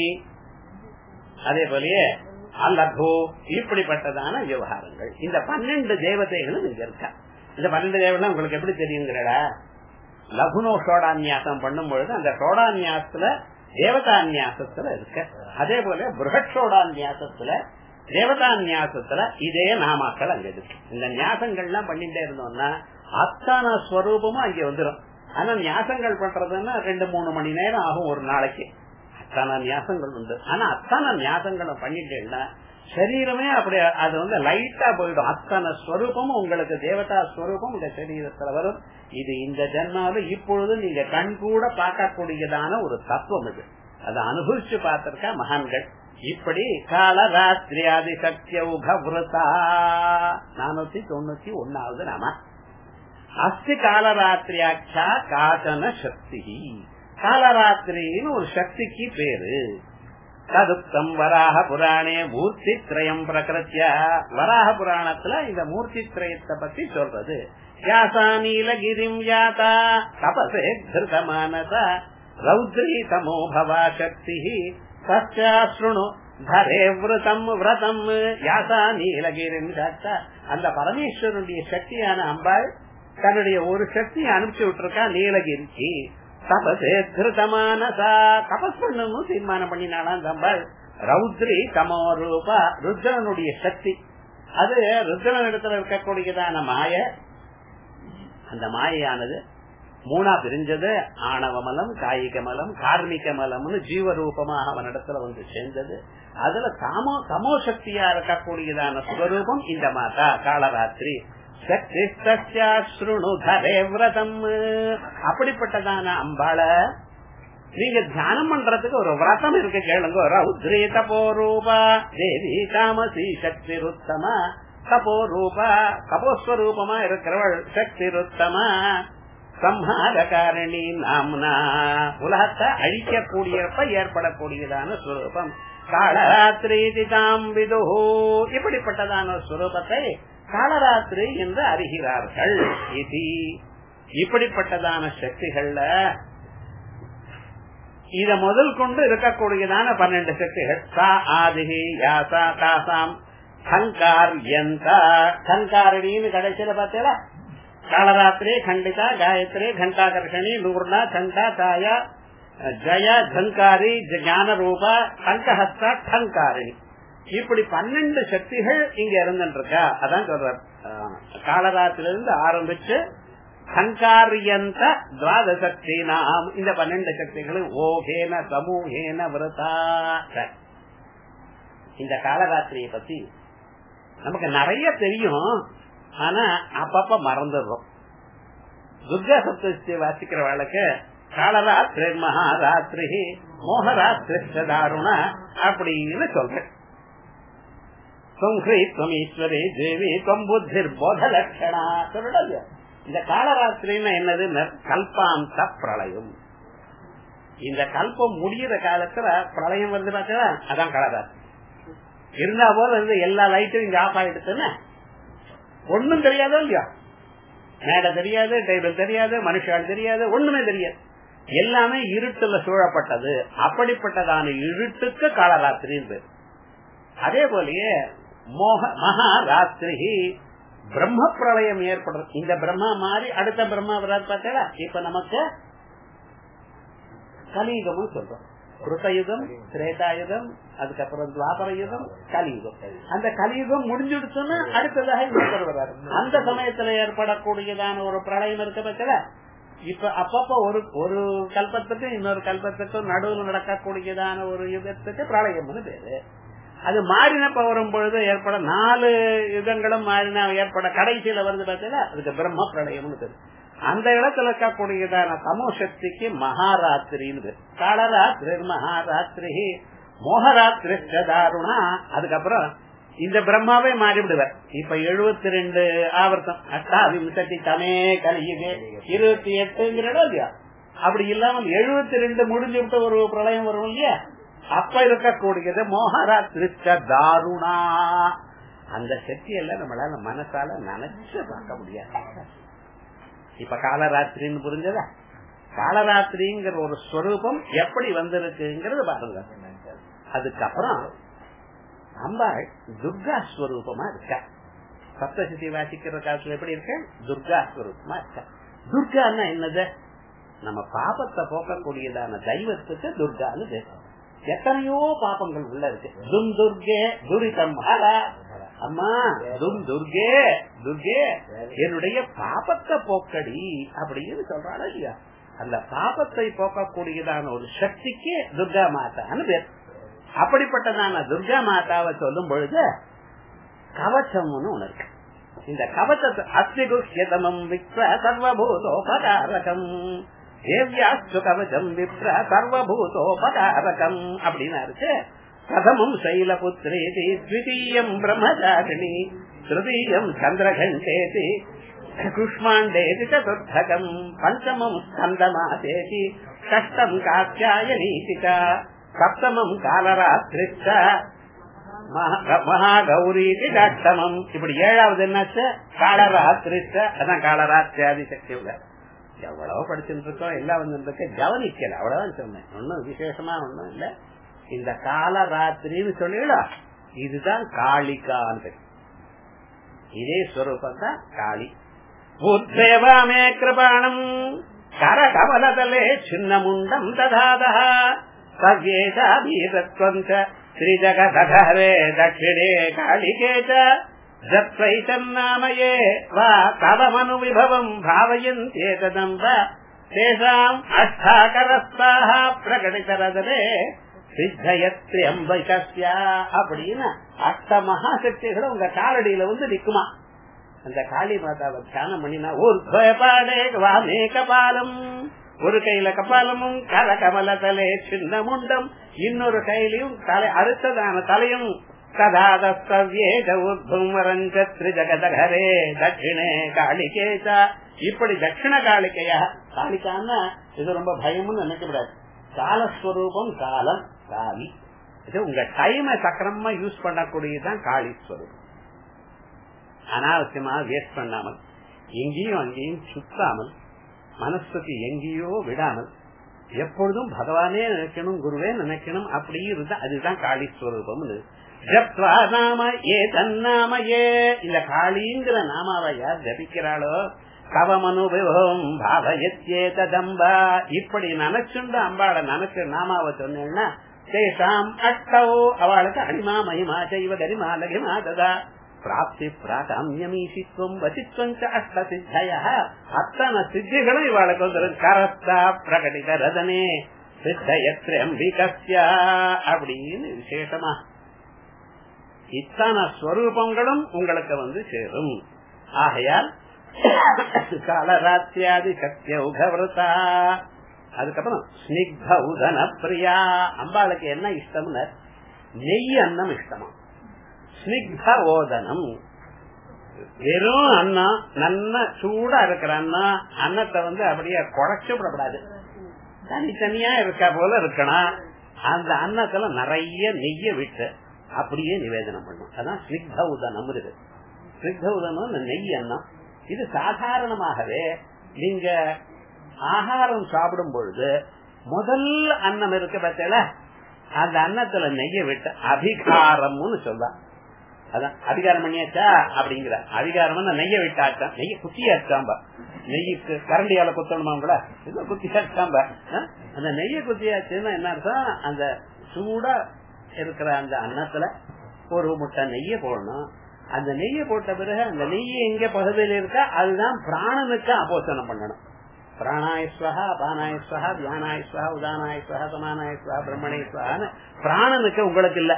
S1: அதே போலயே அல்லகோ இப்படிப்பட்டதான விவகாரங்கள் இந்த பன்னெண்டு தேவதைகளும் இங்க இருக்கா இந்த பன்னெண்டு தேவதை உங்களுக்கு எப்படி தெரியுங்கிறடா லகுனோ சோடான்யாசம் பண்ணும் பொழுது அந்த சோடான்யாசத்துல தேவதான்யாசத்துல இருக்க அதே போல புருஷோடான்யாசத்துல தேவதான்யாசத்துல இதே நாமாக்கள் அங்க இருக்கு இந்த ஞாசங்கள்லாம் பண்ணிட்டே இருந்தோம்னா அத்தான ஸ்வரூபமும் அங்க வந்துடும் ஆனா நியாசங்கள் பண்றதுன்னா ரெண்டு மூணு மணி நேரம் ஆகும் ஒரு நாளைக்கு அத்தான நியாசங்கள் உண்டு ஆனா அத்தான நியாசங்களை பண்ணிட்டேன்னா சரீரமே அப்படி அது வந்து லைட்டா போயிடும் அத்தனை ஸ்வரூபமும் உங்களுக்கு தேவதா ஸ்வரூபம் உங்க சரீரத்துல வரும் இது இந்த ஜென்மாவில இப்பொழுது நீங்க கண் கூட பார்க்கக்கூடியதான ஒரு தத்துவம் இது அதை அனுபவிச்சு பார்த்திருக்கா மகான்கள் இப்படி கால ராத்திரி ஆதி சக்தியௌகா நானூத்தி தொண்ணூத்தி ஒன்னாவது நாம அஸ்தி காலராத்திரியாட்சா காச்சன சக்தி காலராத்திரின்னு ஒரு சக்திக்கு பேரு ததுப்தம் வராக புராணே மூர்த்தி திரயம் பிரகிருத்திய வராக புராணத்துல இந்த மூர்த்தி திரயத்தை பத்தி சொல்றது யாசா நீலகிரிம் யாத்தா தபசே கிருதமானத ரௌத்ரி தமோ பவா சக்தி சச்சாஸ்ருணு தரே விரதம் விரதம் யாசா நீலகிரிம் யாத்தா அந்த பரமேஸ்வரனுடைய சக்தியான அம்பாள் தன்னுடைய ஒரு சக்தியை அனுப்பிச்சு விட்டுருக்கா நீலகிரிக்கு தபசே திருதமானசா தபஸ் பண்ணணும் தீர்மானம் பண்ணினாலாம் தம்பாள் ரௌத்ரி தமோ ரூபா ருத்ரனுடைய சக்தி அது ருத்ரன் இடத்துல இருக்கக்கூடியதான மாய அந்த மாயையானது மூணா பிரிஞ்சது ஆணவ மலம் காயிக மலம் கார்மிக மலம்னு ஜீவரூபமாக அவனிடத்துல வந்து சேர்ந்தது அதுல தமோ தமோ சக்தியா இருக்கக்கூடியதான சுவரூபம் இந்த மாதா காலராத்திரி விரதம் அப்படிப்பட்டதான அம்பாள நீங்க தியானம் பண்றதுக்கு ஒரு விரதம் இருக்கு கேளுங்க ரௌத்ரி தபோ ரூபா தேவி தாமசி சக்தி ருத்தமா தபோ ரூபா தபோஸ்வரூபமா இருக்கிறவள் சக்தி ருத்தமா சம்ஹாரகாரணி நாம்னா உலகத்தை அழிக்கக்கூடியப்ப ஏற்படக்கூடியதான ஸ்வரூபம் காலராத்திரி தாம் விது இப்படிப்பட்டதான ஸ்வரூபத்தை காலராத்திரி என்று அறிகிறார்கள் இது இப்படிப்பட்டதான சக்திகள்ல இத முதல் கொண்டு இருக்கக்கூடியதான பன்னெண்டு சக்திகள் சா ஆதிகி யாசா தாசாம் கங்காரியந்தா கங்காரணின்னு கடைசியில பார்த்தீங்களா காலராத்திரி கண்டிதா காயத்ரி கண்டாகர்ஷணி நூர்ணா கண்டா தாயா ஜய கங்காரி ஞான ரூபா கங்கஹஸ்தா கங்காரிணி இப்படி பன்னெண்டு சக்திகள் இங்க இருந்துருக்கா அதான் சொல்றார் காலராத்திலிருந்து ஆரம்பிச்சு சங்காரியந்த துவாதசக்தி நாம் இந்த பன்னெண்டு சக்திகளும் ஓகேன சமூகேன விரதா இந்த காலராத்திரியை பத்தி நமக்கு நிறைய தெரியும் ஆனா அப்பப்ப மறந்துடுறோம் துர்கா சப்தத்தை வாசிக்கிறவளுக்கு காலராத்திரி மகாராத்திரி மோகராத்திரி தாருண அப்படின்னு சொல்றேன் ஈஸ்வரி தேவி தொம் புத்திர் போத லட்சணா சொல்லுங்க இந்த காலராத்திரின்னா என்னது கல்பாந்த பிரளயம் இந்த கல்பம் முடிகிற காலத்துல பிரளயம் வருது பார்த்தா அதான் காலராத்திரி இருந்தா போல இருந்து எல்லா லைட்டும் இங்க ஆஃப் ஆயிடுச்சுன்னு ஒண்ணும் தெரியாதோ இல்லையா மேடை தெரியாது டேபிள் தெரியாது மனுஷால் தெரியாது ஒண்ணுமே தெரியாது எல்லாமே இருட்டுல சூழப்பட்டது அப்படிப்பட்டதான இருட்டுக்கு காலராத்திரி பேர் அதே போலயே மோக மகாராத்திரி பிரம்ம பிரளயம் ஏற்படுறது இந்த பிரம்மா மாறி அடுத்த பிரம்மா வராது பார்த்தா இப்ப நமக்கு கலியுகம்னு சொல்றோம் கிருத்தயுகம் திரேதாயுகம் அதுக்கப்புறம் துவாபர யுகம் கலியுகம் அந்த கலியுகம் முடிஞ்சுடுச்சுன்னா அடுத்ததாக இன்னொருத்தர் வர்றாரு அந்த சமயத்துல ஏற்படக்கூடியதான ஒரு பிரளயம் இருக்க பட்சல இப்ப அப்பப்ப ஒரு ஒரு கல்பத்துக்கும் இன்னொரு கல்பத்துக்கும் நடுவில் நடக்கக்கூடியதான ஒரு யுகத்துக்கு பிரளயம்னு பேரு அது மாறினப்ப வரும் பொழுது ஏற்பட நாலு யுகங்களும் மாறின ஏற்பட கடைசியில வருது பார்த்தீங்களா அதுக்கு பிரம்ம பிரளயம்னு பேரு அந்த இடத்துல இருக்கக்கூடியதான சமோசக்திக்கு மகாராத்திரின்னு காலராத்திரி மகாராத்திரி மோகராத்திரி தாருணா அதுக்கப்புறம் இந்த பிரம்மாவே மாறிவிடுவார் இப்ப எழுபத்தி ரெண்டு ஆவர்த்தம் அஷ்டாவிம்சத்தி தமே கலியுகே இருபத்தி எட்டுங்கிற இல்லையா அப்படி இல்லாமல் எழுபத்தி ரெண்டு முடிஞ்சு விட்டு ஒரு பிரளயம் வரும் இல்லையா அப்ப இருக்கக்கூடியது மோகராத்திரி தாருணா அந்த சக்தியெல்லாம் நம்மளால மனசால நினைச்சு பார்க்க முடியாது இப்ப காலராத்திரின்னு புரிஞ்சதா காலராத்திரிங்கிற ஒரு ஸ்வரூபம் எப்படி வந்திருக்குங்கிறது பாருங்க அதுக்கப்புறம் அம்பாள் துர்கா ஸ்வரூபமா இருக்கா சப்தசித்தி வாசிக்கிற காலத்துல எப்படி இருக்க துர்கா ஸ்வரூபமா இருக்கா துர்கான்னா என்னது நம்ம பாபத்தை போக்கக்கூடியதான தெய்வத்துக்கு துர்கான்னு பேசுறோம் எத்தனையோ பாப்பங்கள் உள்ள இருக்கு தும் துர்கே துரிதம் ஹரா அம்மா தும் துர்கே துர்கே என்னுடைய பாபத்தை போக்கடி அப்படின்னு சொல்றாள் இல்லையா அந்த பாபத்தை போக்கக்கூடியதான ஒரு சக்திக்கு துர்கா மாதான்னு பேர் அப்படிப்பட்டதான துர்கா மாதாவை சொல்லும் பொழுது கவச்சம்னு ஒண்ணு இருக்கு இந்த கவச்சத்தை அஸ்திகுஹ்யதமம் விக்ர சர்வபூதோபகாரகம் தேவியாஸ்து கவச்சம் விப்ர சர்வபூதோபகாரகம் அப்படின்னு இருக்கு பிரதமம் சைலபுத்திரேதி த்விதீயம் பிரம்மச்சாரிணி திருதீயம் சந்திரகண்டேதி குஷ்மாண்டேதி சதுர்த்தகம் பஞ்சமம் ஸ்கந்தமாசேதி ஷஷ்டம் காத்தியாயனீதி சப்தமம் காலராத்திரிச்ச மகாகௌரீதி டாட்டமம் இப்படி ஏழாவது என்னாச்சு காலராத்திரிச்ச அதான் காலராத்திரியாதி சக்தி உள்ள எவ்வளவு படிச்சுட்டு இருக்கோம் எல்லாம் வந்து கவனிக்கல அவ்வளவுதான் சொன்னேன் ஒன்னும் விசேஷமா ஒண்ணும் இல்ல இந்த காலராத்திரின்னு சொன்னீங்களா இதுதான் காளிகான்னு இதே ஸ்வரூபம் தான் காளி உத்தேவாமே கிருபாணம் கரகமலதலே சின்னமுண்டம் ததாதா சவ்யேஷாபீரத்வம் ஸ்ரீஜகதரே தட்சிணே காளிகே ஜத்வைத்தன்னாமயே வா தவமனு விபவம் பாவயந்தேதம் வா தேசாம் அஷ்டாகரஸ்தாக பிரகடிதரதரே சித்தயத்ரி அம்பைகஸ்யா அப்படின்னு அஷ்ட மகாசக்திகளும் உங்க காலடியில வந்து நிக்குமா அந்த காளி மாதாவை தியானம் பண்ணினா ஒரு பாடே வாமே கபாலம் ஒரு கையில கபாலமும் கல கமல தலை சின்ன முண்டம் இன்னொரு கையிலையும் தலை அடுத்ததான தலையும் ஜகதகரே தட்சிணே காளிகேசா இப்படி தட்சிண காளிக்கையா காளிக்கான்னா இது ரொம்ப பயம்னு நினைக்கக்கூடாது காலஸ்வரூபம் காலம் காளி இது உங்க டைம சக்கரமா யூஸ் பண்ணக்கூடியதுதான் காளி ஸ்வரூபம் அனாவசியமா வேஸ்ட் பண்ணாமல் எங்கேயும் அங்கேயும் சுத்தாமல் மனசுக்கு எங்கேயோ விடாமல் எப்பொழுதும் பகவானே நினைக்கணும் குருவே நினைக்கணும் அப்படி இருந்தா அதுதான் காளி ஸ்வரூபம் ஜப்வா நாம ஏ தன்னாம ஏ இந்த காளிங்கிற நாமாவை யார் ஜபிக்கிறாளோ கவமனுபவம் பாவயத்தே ததம்பா இப்படி நினைச்சுண்டு அம்பாளை நினைச்சு நாமாவை சொன்னேன்னா தேசாம் அட்டோ அவளுக்கு அடிமா மகிமா செய்வ கரிமா லகிமா ததா பிராப்தி பிராகாமியமீசித்வம் வசித்வம் அஷ்ட சித்தய அத்தனை சித்திகளும் இவாளுக்கு வந்துடும் கரஸ்தா பிரகடித ரதனே சித்தயத்ரி அம்பிகஸ்யா அப்படின்னு விசேஷமா இத்தனை ஸ்வரூபங்களும் உங்களுக்கு வந்து சேரும் ஆகையால் காலராத்தியாதி சத்திய உகவிரதா அதுக்கப்புறம் ஸ்னிக்த உதன பிரியா அம்பாளுக்கு என்ன இஷ்டம்னு நெய் அன்னம் இஷ்டமா ஸ்னிக்த ஓதனம் வெறும் அன்னம் நல்ல சூடா இருக்கிற அன்னம் அன்னத்தை வந்து அப்படியே குறைச்சு விடக்கூடாது தனித்தனியா இருக்க போல இருக்கணும் அந்த அன்னத்துல நிறைய நெய்ய விட்டு அப்படியே நிவேதனம் பண்ணும் அதான் ஸ்னிக்த உதனம் இருக்கு ஸ்னிக்த உதனம் நெய் அன்னம் இது சாதாரணமாகவே நீங்க ஆகாரம் சாப்பிடும் பொழுது முதல் அன்னம் இருக்கு பார்த்தல அந்த அன்னத்துல நெய்ய விட்டு அபிகாரம்னு சொல்ல அதான் அதிகாரம் பண்ணியாச்சா அப்படிங்கிற அதிகாரம் நெய்ய விட்டாச்சா நெய்ய குத்தியாச்சாம்பா நெய்யுக்கு கரண்டியால குத்தணுமா கூட இது குத்தியாச்சாம்பா அந்த நெய்ய குத்தியாச்சுன்னா என்ன அர்த்தம் அந்த சூடா இருக்கிற அந்த அன்னத்துல ஒரு முட்டை நெய்ய போடணும் அந்த நெய்ய போட்ட பிறகு அந்த நெய் எங்க பகுதியில் இருக்கா அதுதான் பிராணனுக்கு அபோசனம் பண்ணணும் பிராணாயஸ்வகா அபானாயஸ்வகா தியானாயஸ்வகா உதானாயஸ்வகா சமானாயஸ்வகா பிரம்மணேஸ்வகான்னு பிராணனுக்கு உங்களுக்கு இல்ல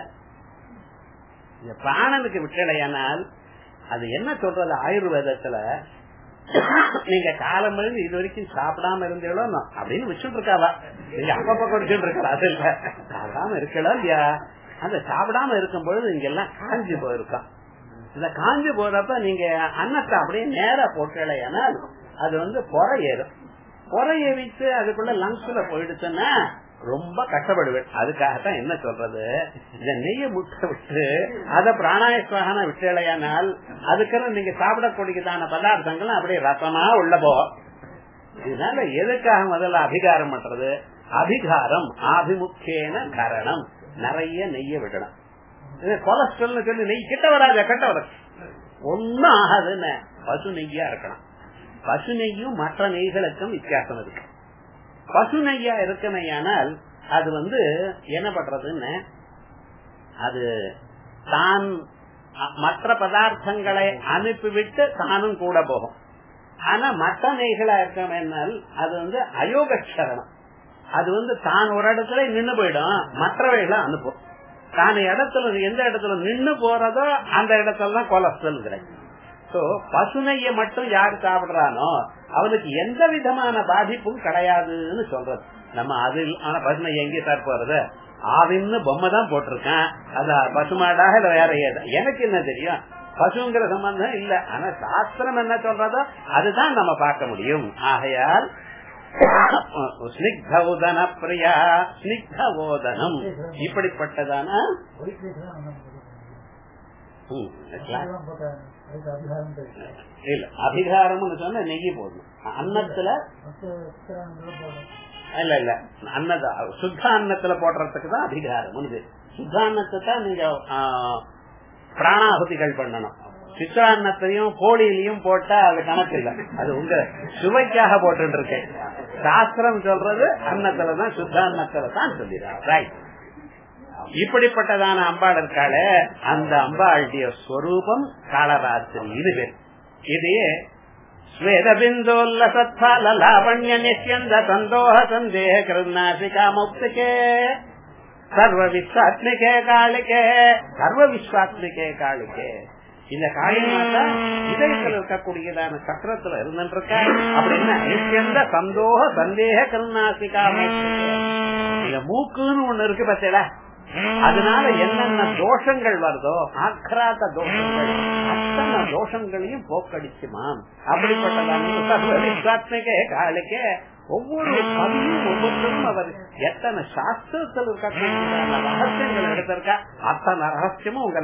S1: இந்த பிராணனுக்கு விட்டலையானால் அது என்ன சொல்றது ஆயுர்வேதத்துல நீங்க காலம் இருந்து இது வரைக்கும் சாப்பிடாம இருந்தீங்களோ அப்படின்னு வச்சுட்டு இருக்காவா நீங்க அப்பப்ப குடிச்சுட்டு இருக்கா அது இல்ல சாப்பிடாம இருக்கலாம் இல்லையா அந்த சாப்பிடாம இருக்கும் பொழுது இங்க எல்லாம் காஞ்சி போயிருக்கான் இந்த காஞ்சி போறப்ப நீங்க அன்னத்தை அப்படியே நேரா போட்டலையானால் அது வந்து பொற ஏறும் பொற ஏறிச்சு அதுக்குள்ள லங்ஸ்ல போயிடுச்சுன்னா ரொம்ப கஷ்டப்படுவேன் அதுக்காகத்தான் என்ன சொல்றது இந்த நெய்ய முட்டை விட்டு அத பிராணாயஸ்வாகன விட்டலையானால் அதுக்கெல்லாம் நீங்க சாப்பிடக்கூடியதான பதார்த்தங்கள் அப்படியே ரசமா உள்ள போகும் இதனால எதுக்காக முதல்ல அபிகாரம் பண்றது அபிகாரம் ஆபிமுக்கேன கரணம் நிறைய நெய்ய விடணும் கொலஸ்ட்ரால் சொல்லி நெய் கிட்ட வராத கிட்ட வராது ஒன்னும் ஆகாதுன்னு பசு நெய்யா இருக்கணும் பசு நெய்யும் மற்ற நெய்களுக்கும் வித்தியாசம் இருக்கு பசு நெய்யா இருக்கமையானால் அது வந்து என்ன பண்றதுன்னு அது தான் மற்ற பதார்த்தங்களை அனுப்பிவிட்டு தானும் கூட போகும் ஆனா மற்ற நெய்களா இருக்கமையானால் அது வந்து அயோகச்சரணம் அது வந்து தான் ஒரு இடத்துல நின்று போயிடும் மற்றவைகளை அனுப்பும் தான் இடத்துல எந்த இடத்துல நின்னு போறதோ அந்த இடத்துல தான் கொலஸ்ட்ரால் கிடைக்கும் சோ பசுனைய மட்டும் யார் சாப்பிடுறானோ அவனுக்கு எந்த விதமான பாதிப்பும் கிடையாதுன்னு சொல்றது நம்ம அது ஆனா பசுனை எங்கே சார் போறது ஆவின்னு பொம்மை தான் போட்டிருக்கேன் அது பசுமாடாக இல்ல வேற ஏதா எனக்கு என்ன தெரியும் பசுங்கிற சம்பந்தம் இல்ல ஆனா சாஸ்திரம் என்ன சொல்றதோ அதுதான் நம்ம பார்க்க முடியும் ஆகையால் ஸ்னிக்தோதன பிரியா ஸ்னிக்தவோதனம் இப்படிப்பட்டதான இல்ல அபிகாரம்னு சொன்னா நெய்யி போடணும் அன்னத்துல இல்ல இல்ல அன்னத சுத்த அன்னத்துல போடுறதுக்கு தான் அதிகாரம் சுத்த அன்னத்தை தான் நீங்க பிராணாகுதிகள் பண்ணணும் சித்திரான்னத்தையும் கோழியிலையும் போட்டா அது கணக்கு இல்ல அது உங்க சுவைக்காக போட்டு இருக்கேன் சாஸ்திரம் சொல்றது அன்னத்துலதான் சுத்த அன்னத்துல தான் சொல்லிடுறாங்க ரைட் இப்படிப்பட்டதான அம்பாள் இருக்காளே அந்த அம்பாளுடைய ஸ்வரூபம் காலராத்திரி இது பேர் இது ஸ்வேதபிந்தோல்லசத்லாவண்ய நித்யந்த சந்தோக சந்தேக கிருநாசிகா முக்திகே சர்வ விஸ்வாத்மிகே காளிகே சர்வ விஸ்வாத்மிகே காளிகே இந்த காளி மாதா இதயத்தில் இருக்கக்கூடியதான சக்கரத்துல இருந்துருக்க அப்படின்னா நித்தியந்த சந்தோக சந்தேக கருணாசிகா இந்த மூக்குன்னு ஒண்ணு இருக்கு பார்த்தீங்களா அதனால என்னென்ன தோஷங்கள் வருதோ ஆக்ராத தோஷங்கள் அத்தனை தோஷங்களையும் போக்கடிச்சுமாம் அப்படிப்பட்டதாத்மிகே காலுக்கே ஒவ்வொரு கவியும் ஒவ்வொருத்தரும் அவர் எத்தனை சாஸ்திரத்தில் இருக்கக்கூடிய ரகசியங்கள் எடுத்திருக்கா அத்தனை ரகசியமும் உங்க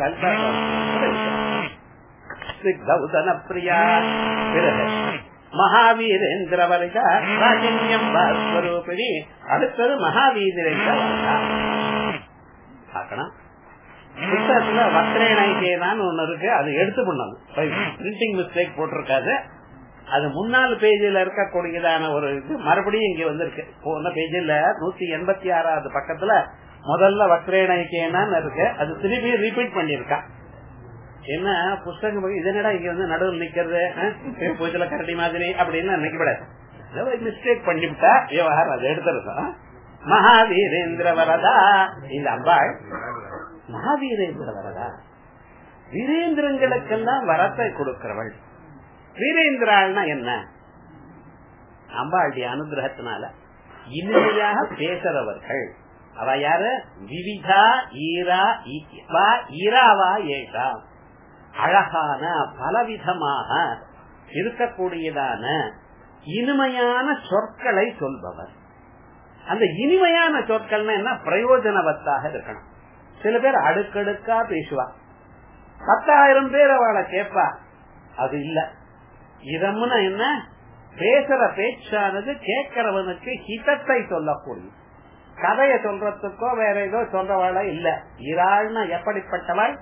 S1: லலிதன பிரியா பிறகு மகாவீரேந்திர வருக ராஜன்யம் ஸ்வரூபிணி அடுத்தது மகாவீரேந்திர பார்க்கணும் புத்தகத்துல வத்திரேனாய்க்கேதான் ஒண்ணு இருக்கு அது எடுத்து பண்ணணும் பிரிண்டிங் மிஸ்டேக் போட்டிருக்காது அது முன்னாள் பேஜில் இருக்கக்கூடியதான ஒரு இது மறுபடியும் இங்க வந்திருக்கு போன பேஜில் நூத்தி எண்பத்தி ஆறாவது பக்கத்துல முதல்ல வக்ரேணைக்கேனான்னு இருக்கு அது திரும்பி ரிப்பீட் பண்ணிருக்கா என்ன புஸ்தகம் இதனடா இங்க வந்து நடுவில் நிக்கிறது பூஜைல கரடி மாதிரி அப்படின்னு நினைக்கப்படாது மிஸ்டேக் பண்ணிவிட்டா விவகாரம் அதை எடுத்துருக்கோம் மகாவீரேந்திர வரதா இந்த அம்பாள் மகாவீரேந்திர வரதா வீரேந்திரங்களுக்கெல்லாம் வரத்தை கொடுக்கிறவள் வீரேந்திராள்னா என்ன அம்பாளுடைய அனுகிரகத்தினால இனிமையாக பேசுறவர்கள் அவ யாரு விவிதா ஈரா ஈராவா ஏஷா அழகான பலவிதமாக இருக்கக்கூடியதான இனிமையான சொற்களை சொல்பவர் அந்த இனிமையான சொற்கள்னா என்ன பிரயோஜனவத்தாக இருக்கணும் சில பேர் அடுக்கடுக்கா பேசுவா பத்தாயிரம் பேர் அவளை கேட்பா அது இல்ல இதம்னா என்ன பேசுற பேச்சானது கேட்கிறவனுக்கு ஹிதத்தை சொல்லக்கூடிய கதையை சொல்றதுக்கோ வேற ஏதோ சொல்றவாள இல்ல இறாள்னா எப்படிப்பட்டவள்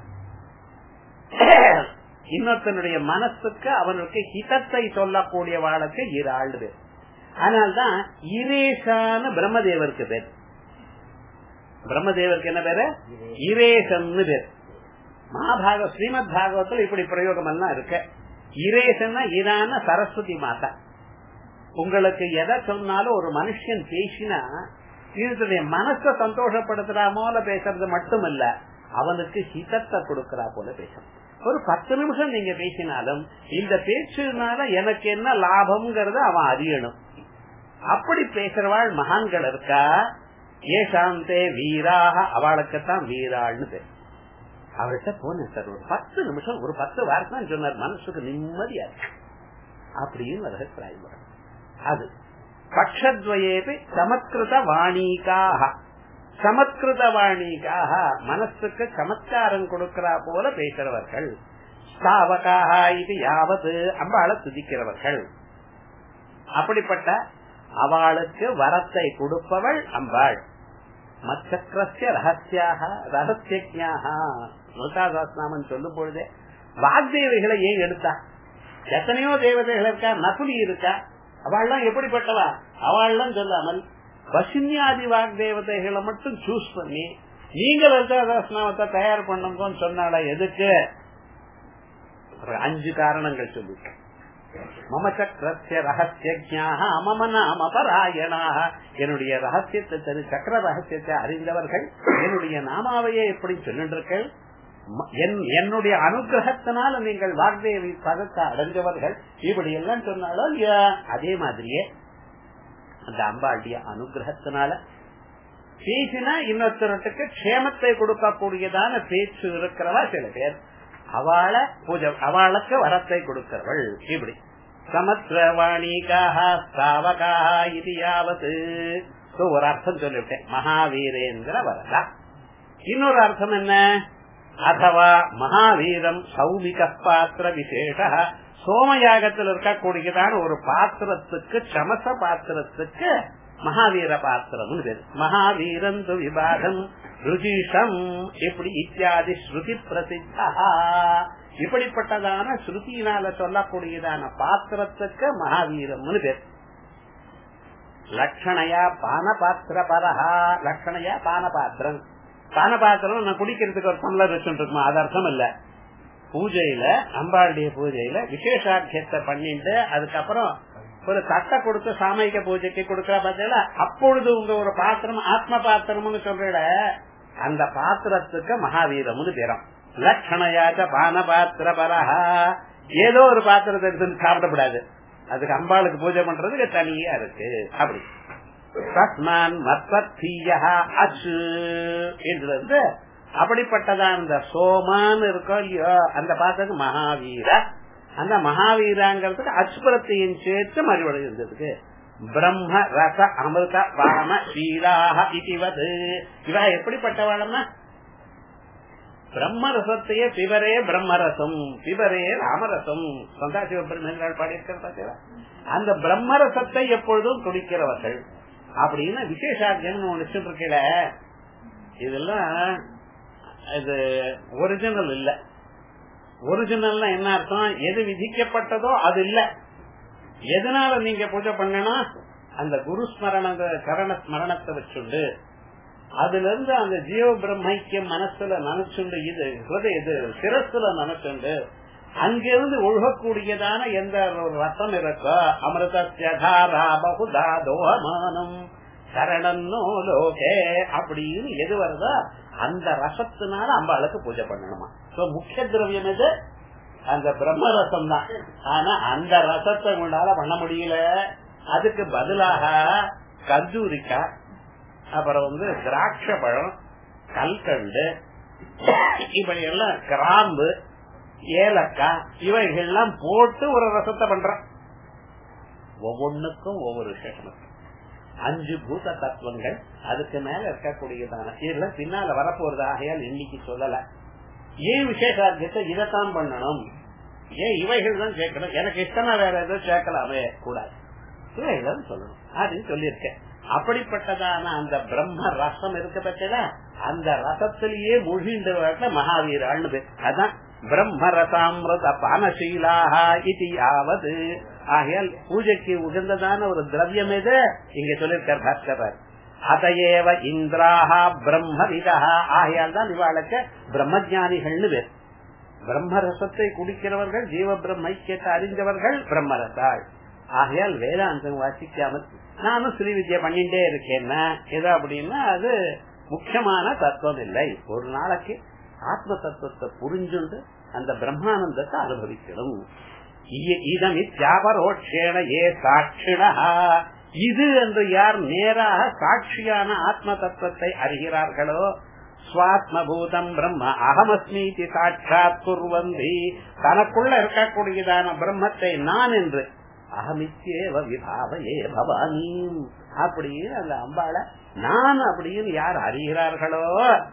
S1: இன்னொருத்தனுடைய மனசுக்கு அவனுக்கு ஹிதத்தை சொல்லக்கூடிய வாளுக்கு இறாள் பேர் அதனால்தான் இரேஷான பிரம்மதேவருக்கு பேர் பிரம்மதேவருக்கு என்ன பேரு இரேசன் பேர் மகாபாக ஸ்ரீமத் பாகவத்தில் இப்படி பிரயோகம் எல்லாம் இருக்கு இரேசன்னா இரான சரஸ்வதி மாதா உங்களுக்கு எதை சொன்னாலும் ஒரு மனுஷன் பேசினா இதனுடைய மனசை சந்தோஷப்படுத்துறா போல பேசுறது மட்டுமல்ல அவனுக்கு ஹிதத்தை கொடுக்கறா போல பேசணும் ஒரு பத்து நிமிஷம் நீங்க பேசினாலும் இந்த பேச்சுனால எனக்கு என்ன லாபம்ங்கிறத அவன் அறியணும் அப்படி பேசுறவாள் மகான்கள் இருக்கா ஏசாந்தே வீராக அவளுக்குத்தான் வீராள்னு பேர் அவர்கிட்ட போனேன் சார் ஒரு பத்து நிமிஷம் ஒரு பத்து வாரம் தான் சொன்னார் மனசுக்கு நிம்மதியா இருக்கு அப்படின்னு அபிப்பிராயம் அது பட்சத்வயேபி சமத்கிருத வாணிகாக சமத்கிருத வாணிகாக மனசுக்கு சமத்காரம் கொடுக்கிறா போல பேசுறவர்கள் ஸ்தாவகாக இது யாவது அம்பாளை துதிக்கிறவர்கள் அப்படிப்பட்ட அவளுக்கு வரத்தை கொடுப்பவள் அம்பாள் மச்சக்கரஸ்ய ரகசியாக ரகசியஜாக நூதாசாஸ்நாமன் சொல்லும் பொழுதே வாக்தேவைகளை ஏன் எடுத்தா எத்தனையோ தேவதைகள் இருக்கா நகுலி இருக்கா அவள்லாம் எப்படிப்பட்டவா அவள்லாம் சொல்லாமல் வசின்யாதி வாக்தேவதைகளை மட்டும் சூஸ் பண்ணி நீங்கள் லலிதாசாஸ்நாமத்தை தயார் பண்ணுங்கன்னு சொன்னால எதுக்கு அஞ்சு காரணங்கள் சொல்லிட்டேன் மம சக்கரஸ்ய ரகசியஜாக மம நாம பராயணாக என்னுடைய ரகசியத்தை தெரி சக்கர ரகசியத்தை அறிந்தவர்கள் என்னுடைய நாமாவையே எப்படி சொல்லின்றீர்கள் என்னுடைய அனுகிரகத்தினால நீங்கள் வாக்தேவி பதத்தை அடைஞ்சவர்கள் இப்படி எல்லாம் சொன்னாலும் அதே மாதிரியே அந்த அம்பாளுடைய அனுகிரகத்தினால பேசினா இன்னொருத்தருக்கு க்ஷேமத்தை கொடுக்கக்கூடியதான பேச்சு இருக்கிறவா சில பேர் அவளை பூஜை அவளுக்கு வரத்தை கொடுக்கிறவள் இப்படி சமத்ரவாணிகாக ஸ்தாவகாக இது யாவது ஒரு அர்த்தம் சொல்லிவிட்டேன் மகாவீரேந்திர வரதா இன்னொரு அர்த்தம் என்ன அதவா மகாவீரம் சௌமிக பாத்திர விசேஷ சோமயாகத்தில் இருக்கக்கூடியதான ஒரு பாத்திரத்துக்கு சமச பாத்திரத்துக்கு மகாவீர பாத்திரம் பேர் மகாவீரந்து விபாகம் ருஜிஷம் இப்படி இத்தியாதி ஸ்ருதி பிரசித்தா இப்படிப்பட்டதான ஸ்ருதியினால சொல்லக்கூடியதான பாத்திரத்துக்கு மகாவீரம் பேர் லட்சணையா பானபாத்திர பரஹா லட்சணையா பானபாத்திரம் பானபாத்திரம் நான் குடிக்கிறதுக்கு ஒரு டம்ளர் வச்சுட்டு இருக்குமா அது அர்த்தம் இல்ல பூஜையில அம்பாளுடைய பூஜையில விசேஷாக்கியத்தை பண்ணிட்டு அதுக்கப்புறம் ஒரு தட்டை கொடுத்து சாமயிக பூஜைக்கு கொடுக்கற பார்த்தீங்களா அப்பொழுது உங்க ஒரு பாத்திரம் ஆத்ம பாத்திரம்னு சொல்ற அந்த பாத்திரத்துக்கு மகாவீரம்னு பேரும் லட்சணையாச்ச பான பாத்திர பரஹா ஏதோ ஒரு பாத்திரத்தை எடுத்து சாப்பிடக்கூடாது அதுக்கு அம்பாளுக்கு பூஜை பண்றதுக்கு தனியா இருக்கு அப்படி தஸ்மான் மத்தீயா அச்சு என்று அப்படிப்பட்டதான் அந்த சோமான்னு இருக்கோ இல்லையோ அந்த பாத்திரத்துக்கு மகாவீர அந்த மகாவீராங்கிறதுக்கு அச்சுபுரத்தையும் சேர்த்து மறுபடி இருந்ததுக்கு பிரம்ம ரச அமிர்த வாம ஷீலாக இதுவது இவ எப்படிப்பட்டவாளம்னா பிரம்மரசத்தையே பிவரே பிரம்மரசம் பிவரே ராமரசம் சந்தாசிவபெருமன்கள் பாடியிருக்கிற பார்த்தீங்களா அந்த பிரம்மரசத்தை எப்பொழுதும் குடிக்கிறவர்கள் அப்படின்னு விசேஷாத்தியம் ஒண்ணு இருக்கல இதெல்லாம் இது ஒரிஜினல் இல்ல ஒரிஜினல்னா என்ன அர்த்தம் எது விதிக்கப்பட்டதோ அது இல்ல எதனால நீங்க பூஜை பண்ணணும் அந்த குரு ஸ்மரண கரண ஸ்மரணத்தை வச்சுண்டு அதுல இருந்து அந்த ஜீவ பிரம்மைக்கியம் மனசுல நினைச்சுண்டு இது இது சிரசுல நினைச்சுண்டு அங்கிருந்து ஒழுகக்கூடியதான எந்த ஒரு ரசம் இருக்கோ அமிர்தா பகுதா தோமானம் சரணன்னோ லோகே அப்படின்னு எது வருதோ அந்த ரசத்தினால அம்பாளுக்கு பூஜை பண்ணணுமா சோ முக்கிய திரவியம் எது அந்த பிரம்ம ரசம் தான் ஆனா அந்த ரசத்தை உங்களால பண்ண முடியல அதுக்கு பதிலாக கந்தூரிக்காய் அப்புறம் வந்து திராட்ச பழம் கல்கண்டு இப்படி எல்லாம் கிராம்பு ஏலக்காய் இவைகள்லாம் போட்டு ஒரு ரசத்தை பண்ற ஒவ்வொன்னுக்கும் ஒவ்வொரு விசேஷம் அஞ்சு பூத தத்துவங்கள் அதுக்கு மேல இருக்கக்கூடியதான இதெல்லாம் பின்னால வரப்போறது ஆகையால் இன்னைக்கு சொல்லல ஏன் விசேஷாத்தியத்தை இதைத்தான் பண்ணணும் ஏன் இவைகள் தான் சேர்க்கணும் எனக்கு இஷ்டமா வேற எதுவும் சேர்க்கலாமே கூடாது இவைகள் சொல்லணும் அப்படின்னு சொல்லியிருக்கேன் அப்படிப்பட்டதான அந்த பிரம்ம ரசம் இருக்க பட்சல அந்த ரசத்திலேயே முழிந்த மகாவீராள்னு பேர் அதான் பிரம்ம ரசாமிரத பானசீலாக இது ஆவது ஆகையால் பூஜைக்கு உகந்ததான ஒரு திரவியம் எது இங்க சொல்லியிருக்கார் பாஸ்கரர் அதையேவ இந்திராஹா பிரம்மவிதா ஆகையால் தான் இவாளுக்கு பிரம்மஜானிகள்னு பேர் பிரம்மரசத்தை குடிக்கிறவர்கள் ஜீவ பிரம்ம ஐக்கியத்தை அறிந்தவர்கள் பிரம்மரசாள் ஆகையால் வேதாந்தம் வாசிக்காமல் நானும் ஸ்ரீ வித்யா பண்ணிட்டே இருக்கேன்னா ஏதோ அப்படின்னா அது முக்கியமான தத்துவம் இல்லை ஒரு நாளைக்கு ஆத்ம தத்துவத்தை புரிஞ்சுண்டு அந்த பிரம்மானந்தத்தை அனுபவிக்கணும் இதமித்யாபரோட்சேன ஏ சாட்சிணா இது என்று யார் நேராக சாட்சியான ஆத்ம தத்துவத்தை அறிகிறார்களோ சுவாத்மபூதம் பிரம்ம அகமஸ்மீதி சாட்சாத் குர்வந்தி தனக்குள்ள இருக்கக்கூடியதான பிரம்மத்தை நான் என்று அகமித்தேவ விபாவையே பவானி அப்படின்னு அந்த அம்பாள நான் அப்படின்னு யார் அறிகிறார்களோ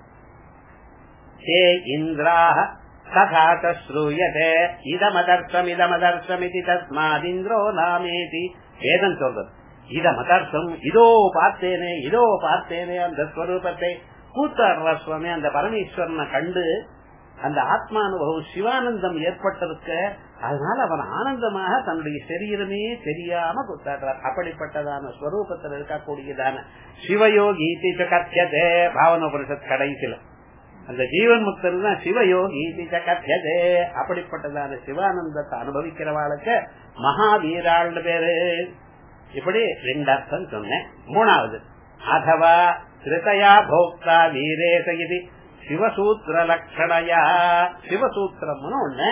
S1: ஹே இந்திராக ததாச்ச ஸ்ரூயதே இதமதர்த்தம் இதமதர்த்தமிதி தஸ்மாதிந்திரோ நாமேதி வேதம் சொல்றது இதமதர்த்தம் இதோ பார்த்தேனே இதோ பார்த்தேனே அந்த ஸ்வரூபத்தை கூத்தாடுற சுவாமி அந்த பரமேஸ்வரனை கண்டு அந்த ஆத்மானுபவம் சிவானந்தம் ஏற்பட்டிருக்க அதனால அவன் ஆனந்தமாக தன்னுடைய சரீரமே தெரியாம கூத்தாடுறார் அப்படிப்பட்டதான ஸ்வரூபத்தில் இருக்கக்கூடியதான சிவயோகி கத்தியதே பாவனோபனிஷத் கடைசியில அந்த ஜீவன் முக்தர் தான் சிவயோகி கத்தியதே அப்படிப்பட்டதான சிவானந்தத்தை அனுபவிக்கிறவாளுக்கு மகாவீராள்னு பேரு இப்படி ரெண்டு அர்த்தம் சொன்னேன் மூணாவது அதவா திருத்தயா போக்தா வீரேச இது சிவசூத்திர லட்சணையா சிவசூத்திரம்னு ஒண்ணு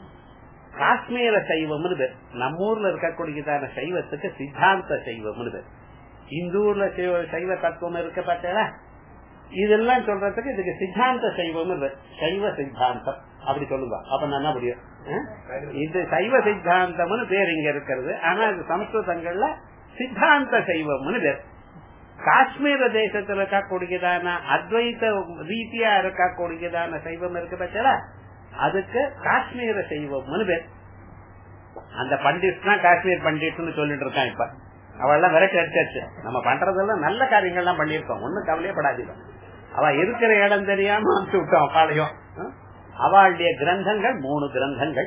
S1: காஷ்மீர சைவம்னு பேர் நம்ம ஊர்ல இருக்கக்கூடியதான சைவத்துக்கு சித்தாந்த சைவம்னு பேர் இந்த ஊர்ல சைவ தத்துவம் இருக்க பார்த்தா இதெல்லாம் சொல்றதுக்கு இதுக்கு சித்தாந்த சைவம் சைவ சித்தாந்தம் அப்படி சொல்லுவா அப்ப நான் என்ன முடியும் இது சைவ சித்தாந்தம்னு பேர் இங்க இருக்கிறது ஆனா இது சமஸ்கிருதங்கள்ல சித்தாந்த சைவம்னு பேர் காஷ்மீர தேசத்துல இருக்கக்கூடியதான அத்வைத ரீதியா இருக்கக்கூடியதான சைவம் இருக்கு பட்சா அதுக்கு காஷ்மீர சைவம்னு பேர் அந்த பண்டிட் தான் காஷ்மீர் பண்டிட்னு சொல்லிட்டு இருக்கான் இப்ப அவெல்லாம் விரட்டி அடிச்சாச்சு நம்ம பண்றதெல்லாம் நல்ல காரியங்கள்லாம் பண்ணிருக்கோம் ஒன்னும் கவலையப்படாதீங்க அவ இருக்கிற இடம் தெரியாம அனுப்பிச்சு விட்டோம் பாளையம் அவளுடைய கிரந்தங்கள் மூணு கிரந்தங்கள்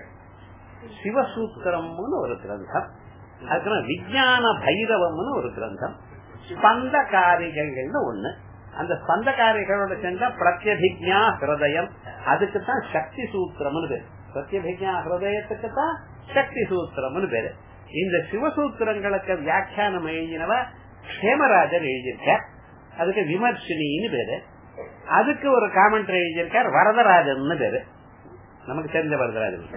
S1: சிவசூத்திரம்னு ஒரு கிரந்தம் அதுக்கப்புறம் விஜயான பைரவம்னு ஒரு கிரந்தம் ஸ்பந்த காரிகைகள்னு ஒண்ணு அந்த ஸ்பந்த காரிகளோட சேர்ந்தா பிரத்யபிக்யா ஹிருதயம் அதுக்கு தான் சக்தி சூத்திரம்னு பேரு பிரத்யபிக்யா ஹிருதயத்துக்கு தான் சக்தி சூத்திரம்னு பேரு இந்த சிவசூத்திரங்களுக்கு வியாக்கியானம் எழுதினவ ஹேமராஜர் எழுதியிருக்கார் அதுக்கு விமர்சினின்னு பேரு அதுக்கு ஒரு காமெண்ட்ரி எழுதியிருக்கார் வரதராஜன் பேரு நமக்கு தெரிஞ்ச வரதராஜன்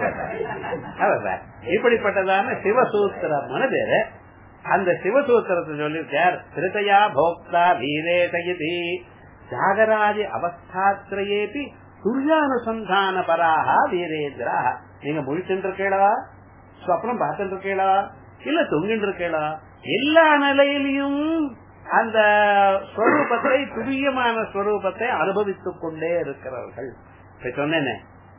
S1: இப்படிப்பட்டதான சிவசூத்திரம்னு பேரு அந்த சிவசூத்திரத்தை சொல்லியிருக்கார் திருத்தையா போக்தா வீரே சயதி ஜாகராஜி அவஸ்தாத்திரையேபி துரியானுசந்தான பராக வீரேந்திரா நீங்க முழிச்சுட்டு இருக்கீங்களா ஸ்வப்னம் பார்த்துட்டு இருக்கீங்களா இல்ல தொங்கிட்டு இருக்கீங்களா எல்லா நிலையிலையும் அந்த ஸ்வரூபத்தை துரியமான ஸ்வரூபத்தை அனுபவித்துக் கொண்டே இருக்கிறார்கள் சொன்னேனே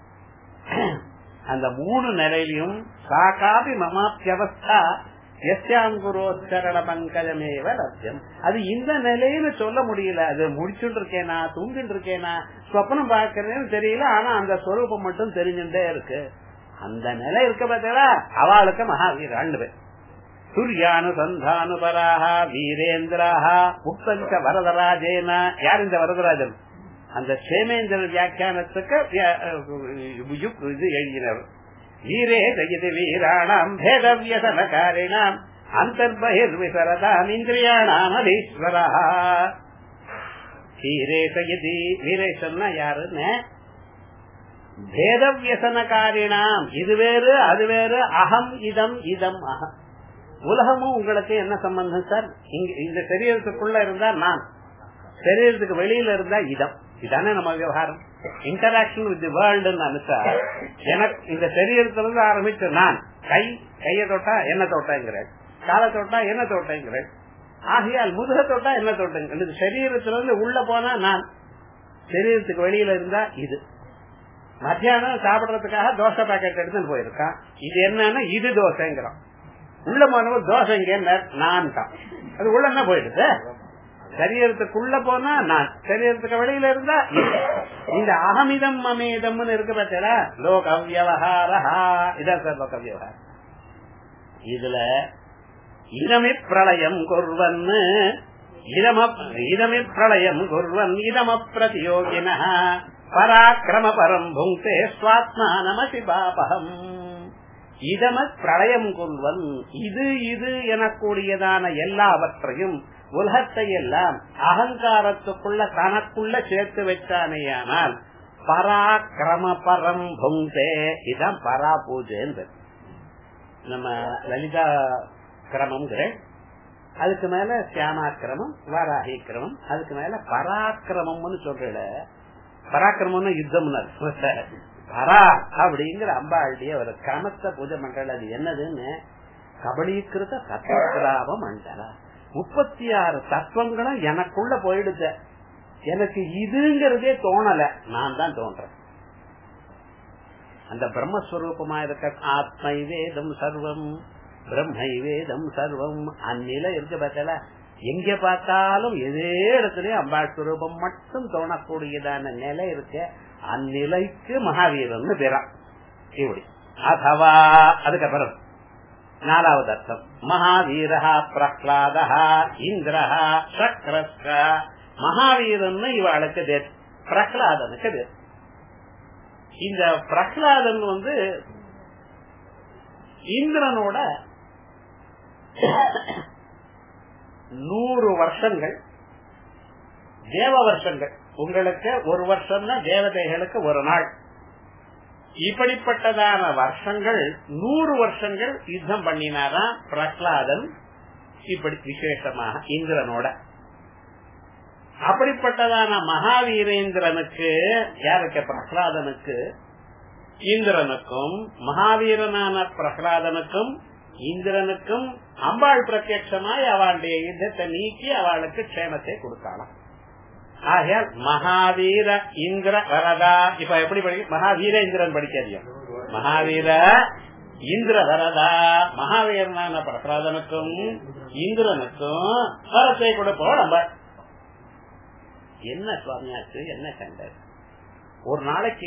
S1: அந்த மூணு நிலையிலையும் சாகாபி மமாப்பியவஸ்தா எஸ்யாங்குரோச்சரண பங்கஜமேவ லட்சியம் அது இந்த நிலையில சொல்ல முடியல அது முடிச்சுட்டு இருக்கேனா தூங்கிட்டு இருக்கேனா சொப்பனம் பார்க்கறேன்னு தெரியல ஆனா அந்த ஸ்வரூபம் மட்டும் தெரிஞ்சுட்டே இருக்கு அந்த நிலை இருக்க பார்த்தா அவளுக்கு மகாவீரான்னு பேர் சூர்யானுசந்தானுபராக வீரேந்திராக முக்தஞ்ச வரதராஜேன யார் இந்த வரதராஜன் அந்த சேமேந்திர வியாக்கியானத்துக்கு இது எழுதினவர் வீரே தகிது வீராணாம் பேதவியசனகாரிணாம் அந்தர்பகிர்விசரதாம் இந்திரியாணாம் அதீஸ்வரா வீரே தகிதி வீரேசன்னா யாருன்னு பேதவியசனகாரிணாம் இது வேறு அது வேறு அகம் இதம் இதம் அகம் உலகமும் உங்களுக்கு என்ன சம்பந்தம் சார் இங்க இந்த சரீரத்துக்குள்ள இருந்தா நான் சரீரத்துக்கு வெளியில இருந்தா இதம் இதானே நம்ம விவகாரம் இன்டராக்ஷன் வித் வேர்ல்டு நினைச்சா எனக்கு இந்த சரீரத்துல இருந்து ஆரம்பிச்ச நான் கை கைய தொட்டா என்ன தொட்டாங்கிறேன் காலை தொட்டா என்ன தொட்டாங்கிறேன் ஆகையால் முதுக தொட்டா என்ன தொட்டங்க சரீரத்துல இருந்து உள்ள போனா நான் சரீரத்துக்கு வெளியில இருந்தா இது மத்தியானம் சாப்பிடுறதுக்காக தோசை பாக்கெட் எடுத்துன்னு போயிருக்கான் இது என்னன்னா இது தோசைங்கிறோம் உள்ள போனவர் தோசை இங்க நான் தான் அது உள்ள என்ன போயிடுது சரீரத்துக்குள்ள போனா நான் சரீரத்துக்கு வெளியில இருந்தா இது. இந்த அகமிதம் அமேதம்னு இருக்கு பார்த்தா லோக வியவஹாரஹா இதான் சார் லோக வியவஹாரம் இதுல இதமி பிரளயம் குர்வன்னு இதம இதமி பிரளயம் குர்வன் இதம பிரதியோகின பராக்கிரம பரம் புங்கே சுவாத்மானமசி பாபகம் இதம பிரளயம் கொள்வன் இது இது எனக்கூடியதான எல்லாவற்றையும் உலகத்தை எல்லாம் அகங்காரத்துக்குள்ள தனக்குள்ள சேர்த்து வச்சானேயானால் பராக்கிரம பரம் புங்கே இதான் பரா பூஜை நம்ம லலிதா கிரமம்ங்கிற அதுக்கு மேல சியாமா கிரமம் வாராகி கிரமம் அதுக்கு மேல பராக்கிரமம்னு சொல்ற பராக்கிரமம்னு யுத்தம்னு அர்த்தம். பரா அப்படிங்கிற அம்பாளுடைய ஒரு கிரமத்தை பூஜை பண்றது அது என்னதுன்னு கபலீகிருத தத்துவ மண்டல முப்பத்தி ஆறு தத்துவங்களும் எனக்குள்ள போயிடுச்ச எனக்கு இதுங்கிறதே தோணல நான் தான் தோன்றேன் அந்த பிரம்மஸ்வரூபமா இருக்க ஆத்மை வேதம் சர்வம் பிரம்மை வேதம் சர்வம் அந்நிலை இருக்கு பார்த்தல எங்க பார்த்தாலும் எதே இடத்துலயும் அம்பாள் ஸ்வரூபம் மட்டும் தோணக்கூடியதான நிலை இருக்கு அந்நிலைக்கு மகாவீரன் பேரா இப்படி அதுவா அதுக்கப்புறம் நாலாவது அர்த்தம் மகாவீரா பிரஹ்லாதா இந்திரஹா சக்கரஸ்க மகாவீரன் இவாளுக்கு பேர் பிரஹ்லாதனுக்கு பேர் இந்த பிரஹ்லாதன் வந்து இந்திரனோட நூறு வருஷங்கள் தேவ வருஷங்கள் உங்களுக்கு ஒரு வருஷம்னா தேவதைகளுக்கு ஒரு நாள் இப்படிப்பட்டதான வருஷங்கள் நூறு வருஷங்கள் யுத்தம் பண்ணினாராம் பிரஹ்லாதன் இப்படி விசேஷமாக இந்திரனோட அப்படிப்பட்டதான மகாவீரேந்திரனுக்கு யாருக்கு பிரஹ்லாதனுக்கு இந்திரனுக்கும் மகாவீரனான பிரஹ்லாதனுக்கும் இந்திரனுக்கும் அம்பாள் பிரத்யட்சமாய் அவளுடைய யுத்தத்தை நீக்கி அவளுக்கு க்ஷேமத்தை கொடுத்தாளாம் ஆகையால் மகாவீர இந்திர வரதா இப்ப எப்படி படிக்க மகாவீர இந்திரன் படிக்காதியா மகாவீர இந்திர வரதா மகாவீரனான பிரகலாதனுக்கும் இந்திரனுக்கும் வரத்தை கொடுப்போம் நம்ம என்ன சுவாமியாச்சு என்ன கண்டர் ஒரு நாளைக்கு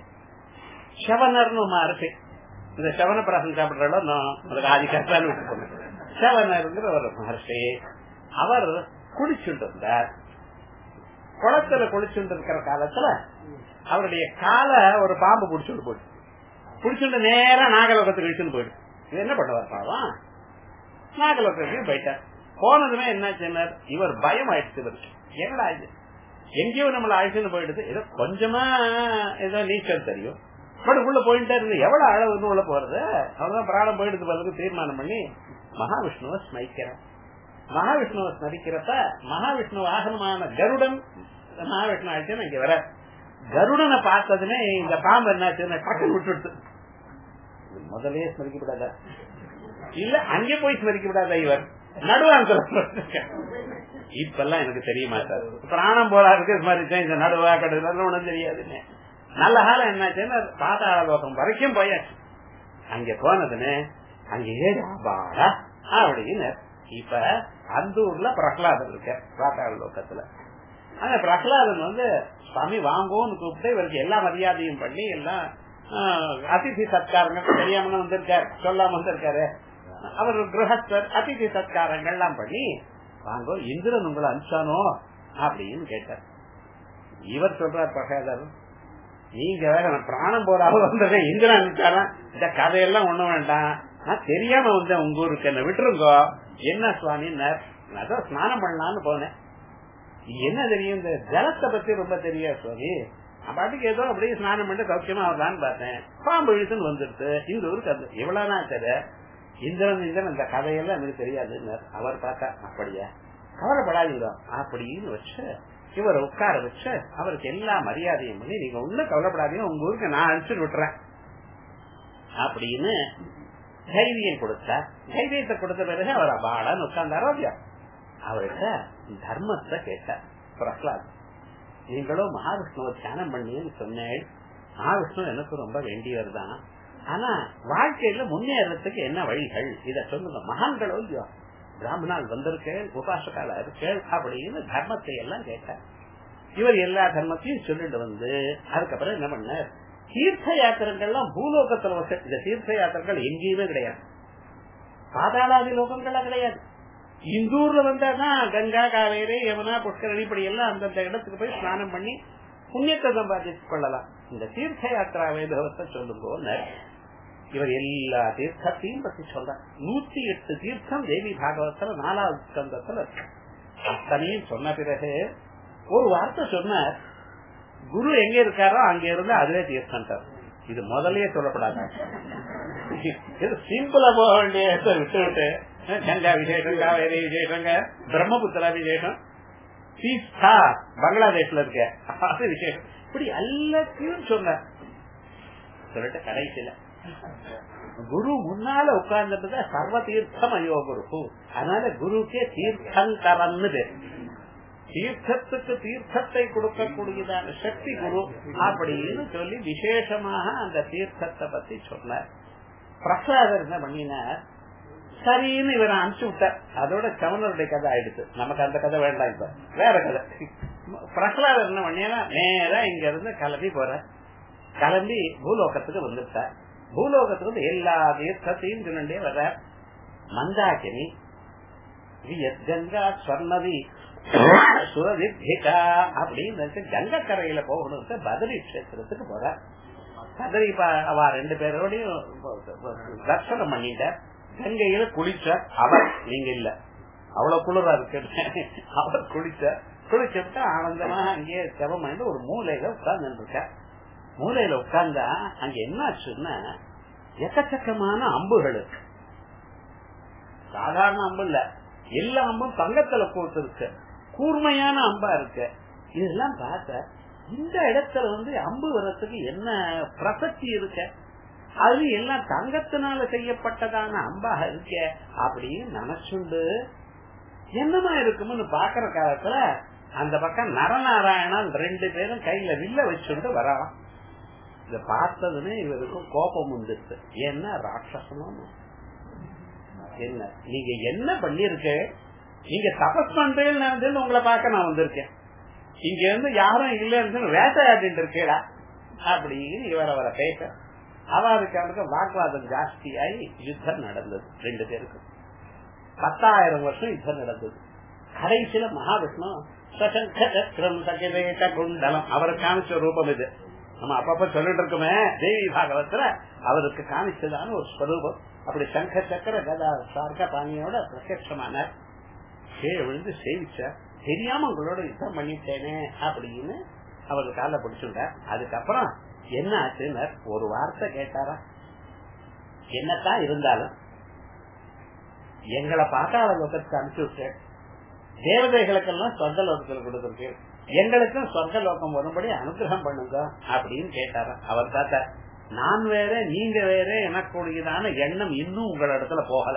S1: சவனர்னு மாறுச்சு இந்த சவன பிராசம் சாப்பிடுறாலும் அதுக்கு ஆதி கஷ்டம் சவனருங்கிற ஒரு மகர்ஷி அவர் குடிச்சுட்டு இருந்தார் குளத்துல குளிச்சுட்டு இருக்கிற காலத்துல அவருடைய காலை ஒரு பாம்பு புடிச்சுட்டு போயிடு புடிச்சுட்டு நேரா நாகலோகத்துக்கு இழுச்சுட்டு போயிடு இது என்ன பண்ணுவார் பாவம் நாகலோகத்துக்கு போயிட்டார் போனதுமே என்ன இவர் பயம் ஆயிடுச்சு இவருக்கு என்னடா இது எங்கேயோ நம்மள அழைச்சுன்னு போயிடுது ஏதோ கொஞ்சமா ஏதோ நீச்சல் தெரியும் பட் உள்ள போயிட்டே இருந்து எவ்வளவு அளவு உள்ள போறது அவர்தான் பிராணம் போயிடுது பதிலுக்கு தீர்மானம் பண்ணி மகாவிஷ்ணுவை ஸ்மைக்கிறார் மகாவிஷ்ணுவை ஸ்மரிக்கிறப்ப மகாவிஷ்ணு வாகனமான கருடன் மகாவிஷ்ணு ஆயிடுச்சுன்னு இங்க வர கருடனை பார்த்ததுமே இந்த பாம்பு என்னாச்சுன்னு டக்குன்னு விட்டுடுது முதலே ஸ்மரிக்கப்படாத இல்ல அங்கே போய் ஸ்மரிக்கப்படாத இவர் நடுவாங்க இப்பெல்லாம் எனக்கு தெரிய மாட்டாரு பிராணம் போறாருக்கு ஸ்மரிச்சேன் இந்த நடுவா கடுதல் ஒண்ணும் தெரியாதுன்னு நல்ல காலம் என்னாச்சுன்னா பாதாள லோகம் வரைக்கும் போயாச்சு அங்க போனதுன்னு அங்க ஏழு பாடா அப்படின்னு இப்ப அந்த ஊர்ல பிரகலாதன் இருக்க பாதாள லோகத்துல அந்த பிரகலாதன் வந்து சுவாமி வாங்கோன்னு கூப்பிட்டு இவருக்கு எல்லா மரியாதையும் பண்ணி எல்லாம் அதிதி சத்காரங்கள் தெரியாம வந்திருக்காரு சொல்லாம வந்திருக்காரு அவர் கிரகஸ்தர் அதிதி சத்காரங்கள் எல்லாம் பண்ணி வாங்கோ இந்திரன் உங்களை அனுப்பிச்சானோ அப்படின்னு கேட்டார் இவர் சொல்றார் பிரகலாதர் நீங்க வேற பிராணம் போறாவ வந்தது இந்திரன் அனுப்பிச்சாரா இந்த கதையெல்லாம் ஒண்ணு வேண்டாம் நான் தெரியாம வந்தேன் உங்க ஊருக்கு என்ன விட்டுருங்கோ என்ன சுவாமி அதான் ஸ்நானம் பண்ணலான்னு போனேன் என்ன தெரியும் இந்த ஜலத்தை பத்தி ரொம்ப தெரியாது சுவாமி பாட்டுக்கு ஏதோ அப்படியே ஸ்நானம் பண்ணி சௌக்கியமா வரலான்னு பார்த்தேன் பாம்பு இழுத்துன்னு வந்துருது இந்த ஊருக்கு அது எவ்வளவு நாள் தெரிய இந்திரன் இந்திரன் இந்த கதையெல்லாம் எனக்கு தெரியாதுன்னு அவர் பார்த்தா அப்படியா கவலைப்படாதீங்க அப்படின்னு வச்சு இவரை உட்கார வச்சு அவருக்கு எல்லா மரியாதையும் பண்ணி நீங்க ஒண்ணு கவலைப்படாதீங்க உங்க ஊருக்கு நான் அனுப்பிச்சு விட்டுறேன் அப்படின்னு தைரியம் கொடுத்தா தைரியத்தை கொடுத்த பிறகு அவர் அபாடான்னு உட்கார்ந்தாரோ இல்லையா அவர்கிட்ட தர்மத்தை கேட்டார் பிரகலாத் நீங்களும் மகாவிஷ்ணுவை தியானம் பண்ணின்னு சொன்னேன் மகாவிஷ்ணு எனக்கு ரொம்ப வேண்டியவர் தான் ஆனா வாழ்க்கையில முன்னேறதுக்கு என்ன வழிகள் இத சொல்லுங்க மகான்களோ இல்லையோ பிராமணால் வந்திருக்கேன் உபாசகால இருக்கேன் அப்படின்னு தர்மத்தை எல்லாம் கேட்டார் இவர் எல்லா தர்மத்தையும் சொல்லிட்டு வந்து அதுக்கப்புறம் என்ன பண்ணார் தீர்த்த யாத்திரங்கள்லாம் பூலோகத்துல வச இந்த தீர்த்த யாத்திரைகள் எங்கேயுமே கிடையாது பாதாளாதி லோகங்கள்லாம் கிடையாது இந்தூர்ல வந்தாதான் கங்கா காவேரி யமுனா புஷ்கரணி இப்படி எல்லாம் அந்தந்த இடத்துக்கு போய் ஸ்நானம் பண்ணி புண்ணியத்தை சம்பாதித்துக் கொள்ளலாம் இந்த தீர்த்த யாத்திரா வைபவத்தை சொல்லுங்க இவர் எல்லா தீர்த்தத்தையும் பத்தி சொல்ற நூத்தி எட்டு தீர்த்தம் தேவி பாகவத்துல நாலாவது ஸ்கந்தத்துல இருக்கு அத்தனையும் சொன்ன பிறகு ஒரு வார்த்தை சொன்னார் குரு எங்க இருக்காரோ அங்க இருந்து அதுவே தீர்த்தம் இது முதல்லயே சொல்லப்படாத இது சிம்பிளா போக வேண்டிய விட்டு விட்டு கங்கா விசேஷம் காவேரி விசேஷங்க பிரம்மபுத்திரா விசேஷம் தீஸ்தா பங்களாதேஷ்ல இருக்க அது விசேஷம் இப்படி எல்லாத்தையும் சொன்ன சொல்லிட்டு கடைசியில குரு முன்னால உட்கார்ந்துட்டு சர்வ தீர்த்தம் அயோ குரு அதனால குருக்கே தீர்த்தங்கரம்னு பேர் தீர்த்தத்துக்கு தீர்த்தத்தை கொடுக்கக்கூடியதான சக்தி குரு அப்படின்னு சொல்லி விசேஷமாக அந்த தீர்த்தத்தை பத்தி சொன்னார் பிரசாதர் என்ன பண்ணினார் சரின்னு இவரை அனுப்பிச்சு விட்டார் அதோட கவர்னருடைய கதை ஆயிடுச்சு நமக்கு அந்த கதை வேண்டாம் இப்ப வேற கதை பிரகலாதர் என்ன பண்ணியா நேரா இங்க இருந்து கிளம்பி போற கிளம்பி பூலோகத்துக்கு வந்துட்டார் பூலோகத்துக்கு வந்து எல்லா தீர்த்தத்தையும் சொன்னே வர்ற மந்தாக்கினி கங்கா சொன்னதி சுரதிகா அப்படின்னு கங்கை கரையில போகணும் பதரி கஷேத்திரத்துக்கு போற பதரி அவ ரெண்டு பேரோடையும் தர்சனம் பண்ணிட்ட கங்கையில குளிச்சார் அவர் நீங்க இல்ல அவ்வளவு குளிரா இருக்கு அவர் குளிச்சார் குளிச்சுட்டு ஆனந்தமாக அங்கேயே ஜபம் பண்ணி ஒரு மூலையில உட்கார்ந்து இருக்க மூலையில உட்கார்ந்தா அங்க என்ன ஆச்சுன்னா எக்கச்சக்கமான அம்புகள் இருக்கு சாதாரண அம்பு இல்ல எல்லா அம்பும் தங்கத்துல போட்டு இருக்கு கூர்மையான அம்பா இருக்கு இதெல்லாம் பார்த்த இந்த இடத்துல வந்து அம்பு வர்றதுக்கு என்ன பிரசக்தி இருக்க அது எல்லாம் தங்கத்தினால செய்யப்பட்டதான அம்பாக இருக்க அப்படின்னு நினைச்சுண்டு என்னமா இருக்கும்னு பாக்குற காலத்துல அந்த பக்கம் நரநாராயணன் ரெண்டு பேரும் கையில வில்ல வச்சுட்டு வரான் இத பார்த்ததுன்னு இவருக்கு கோபம் வந்துருச்சு என்ன ராட்சசனும் என்ன நீங்க என்ன பண்ணிருக்க நீங்க தபஸ் பண்றேன்னு உங்களை பார்க்க நான் வந்திருக்கேன் இங்க இருந்து யாரும் இல்லைன்னு வேட்டையாடிட்டு இருக்கேடா அப்படின்னு இவர் அவரை பேச அவருக்கு வாக்குவாதம் ஜாஸ்தியாகி யுத்தம் நடந்தது ரெண்டு பேருக்கும் பத்தாயிரம் வருஷம் யுத்தம் நடந்தது கடைசியில மகாவிஷ்ணு குண்டலம் அவருக்கு காமிச்ச ரூபம் இது நம்ம அப்பப்ப சொல்லிட்டு இருக்கோமே தேவி பாகவத்துல அவருக்கு காமிச்சதான ஒரு ஸ்வரூபம் அப்படி சங்க சக்கர கதா சார்க்க பாணியோட பிரத்யமானார் கீழே விழுந்து சேவிச்சார் தெரியாம உங்களோட யுத்தம் பண்ணிட்டேனே அப்படின்னு அவர் கால பிடிச்சுட்டார் அதுக்கப்புறம் என்ன ஆச்சுன்னு ஒரு வார்த்தை கேட்டாரா என்னத்தான் இருந்தாலும் எங்களை பாத்தாள லோகத்துக்கு அனுப்பிச்சு விட்டேன் தேவதைகளுக்கெல்லாம் சொர்க்க லோகத்தில் கொடுத்திருக்கேன் எங்களுக்கும் சொர்க்க லோகம் வரும்படி அனுகிரகம் பண்ணுங்க அப்படின்னு கேட்டாரா அவர் தாத்தா நான் வேற நீங்க வேற எனக்குரியதான எண்ணம் இன்னும் உங்களிடத்துல போகல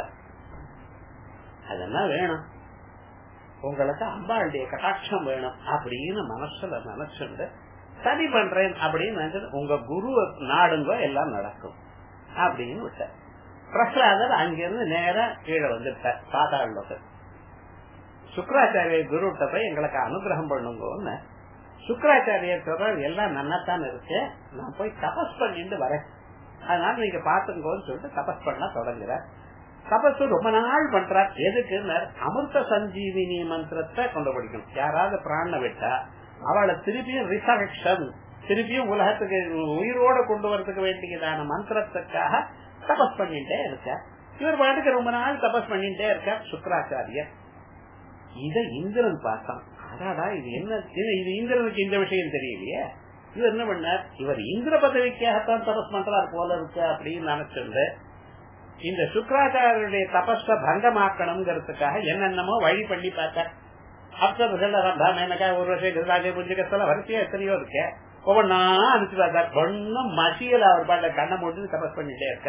S1: அதெல்லாம் வேணும் உங்களுக்கு அம்பாளுடைய கட்டாட்சம் வேணும் அப்படின்னு மனசுல நினைச்சுண்டு சரி பண்றேன் அப்படின்னு நினைச்சது உங்க குரு நாடுங்க எல்லாம் நடக்கும் அப்படின்னு விட்டார் பிரசாதர் அங்கிருந்து நேரம் கீழே வந்துட்டார் பாதாள் லோகர் சுக்கராச்சாரிய குருட்ட போய் எங்களுக்கு அனுகிரகம் பண்ணுங்கன்னு சுக்கராச்சாரியர் சொல்ற எல்லாம் நன்னத்தான் இருக்கு நான் போய் தபஸ் பண்ணிட்டு வரேன் அதனால நீங்க பாத்துங்கோன்னு சொல்லிட்டு தபஸ் பண்ண தொடங்குற தபஸ் ரொம்ப நாள் பண்றார் எதுக்கு அமிர்த சஞ்சீவினி மந்திரத்தை கொண்டு படிக்கணும் யாராவது பிராண விட்டா அவளை திருப்பியும் ரிசரக்ஷன் திருப்பியும் உலகத்துக்கு உயிரோட கொண்டு வரதுக்கு வேண்டியதான மந்திரத்துக்காக தபஸ் பண்ணிட்டே இருக்க இவர் பாட்டுக்கு ரொம்ப நாள் தபஸ் பண்ணிட்டே இருக்க சுக்கராச்சாரியர் இத இந்திரன் பார்த்தான் அடாடா இது என்ன இது இந்திரனுக்கு இந்த விஷயம் தெரியலையே இவர் என்ன பண்ணார் இவர் இந்திர பதவிக்காகத்தான் தபஸ் பண்றார் போல இருக்கு அப்படின்னு நினைச்சிருந்து இந்த சுக்கராச்சாரியருடைய தபஸ பங்கமாக்கணுங்கிறதுக்காக என்னென்னமோ வழி பண்ணி பார்த்தார் அப்சர்கள் மேனகா ஒரு வருஷம் கிருதாஜய புஞ்சிகத்தெல்லாம் வரிசையா எத்தனையோ இருக்க ஒவ்வொன்னா அனுப்பிச்சு பார்த்தார் ஒன்னும் மசியல அவர் பாட்ட கண்ணை மூட்டு தபஸ் பண்ணிட்டே இருக்க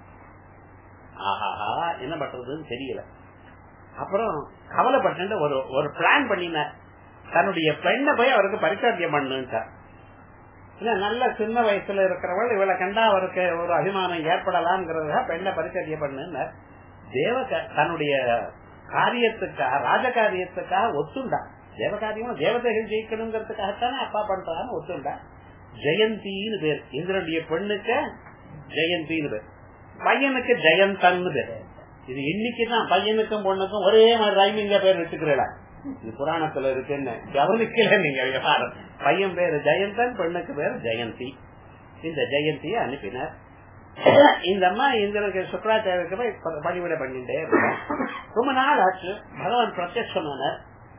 S1: ஆஹாஹா என்ன பண்றதுன்னு தெரியல அப்புறம் கவலைப்பட்டு ஒரு ஒரு பிளான் பண்ணினார் தன்னுடைய பெண்ணை போய் அவருக்கு பரிசாத்தியம் பண்ணுட்டார் இல்ல நல்ல சின்ன வயசுல இருக்கிறவள் இவளை கண்டா அவருக்கு ஒரு அபிமானம் ஏற்படலாம்ங்கிறத பெண்ணை பரிச்சரிய பண்ணு தேவ தன்னுடைய காரியத்துக்காக ராஜகாரியத்துக்காக ஒத்துண்டா தேவகாரியம் தேவதைகள் ஜெயிக்கணுங்கிறதுக்காகத்தானே அப்பா பண்றான்னு ஒத்துண்டா ஜெயந்தின்னு பேர் இந்திரனுடைய பெண்ணுக்கு ஜெயந்தின்னு பேர் பையனுக்கு ஜெயந்தன்னு பேர் இது இன்னைக்குதான் பையனுக்கும் பொண்ணுக்கும் ஒரே மாதிரி ரைமிங்க பேர் வச்சுக்கிறீங்களா இது புராணத்துல இருக்குன்னு கவனிக்கல நீங்க விவகாரம் பையன் பேரு ஜெயந்தன் பெண்ணுக்கு பேரு ஜெயந்தி இந்த ஜெயந்தியை அனுப்பினார் இந்த அம்மா இந்திரனுக்கு சுக்கராச்சாரியருக்கு போய் பணிவிட பண்ணிட்டே இருக்காங்க ரொம்ப நாள் ஆச்சு பகவான் பிரத்யமானார்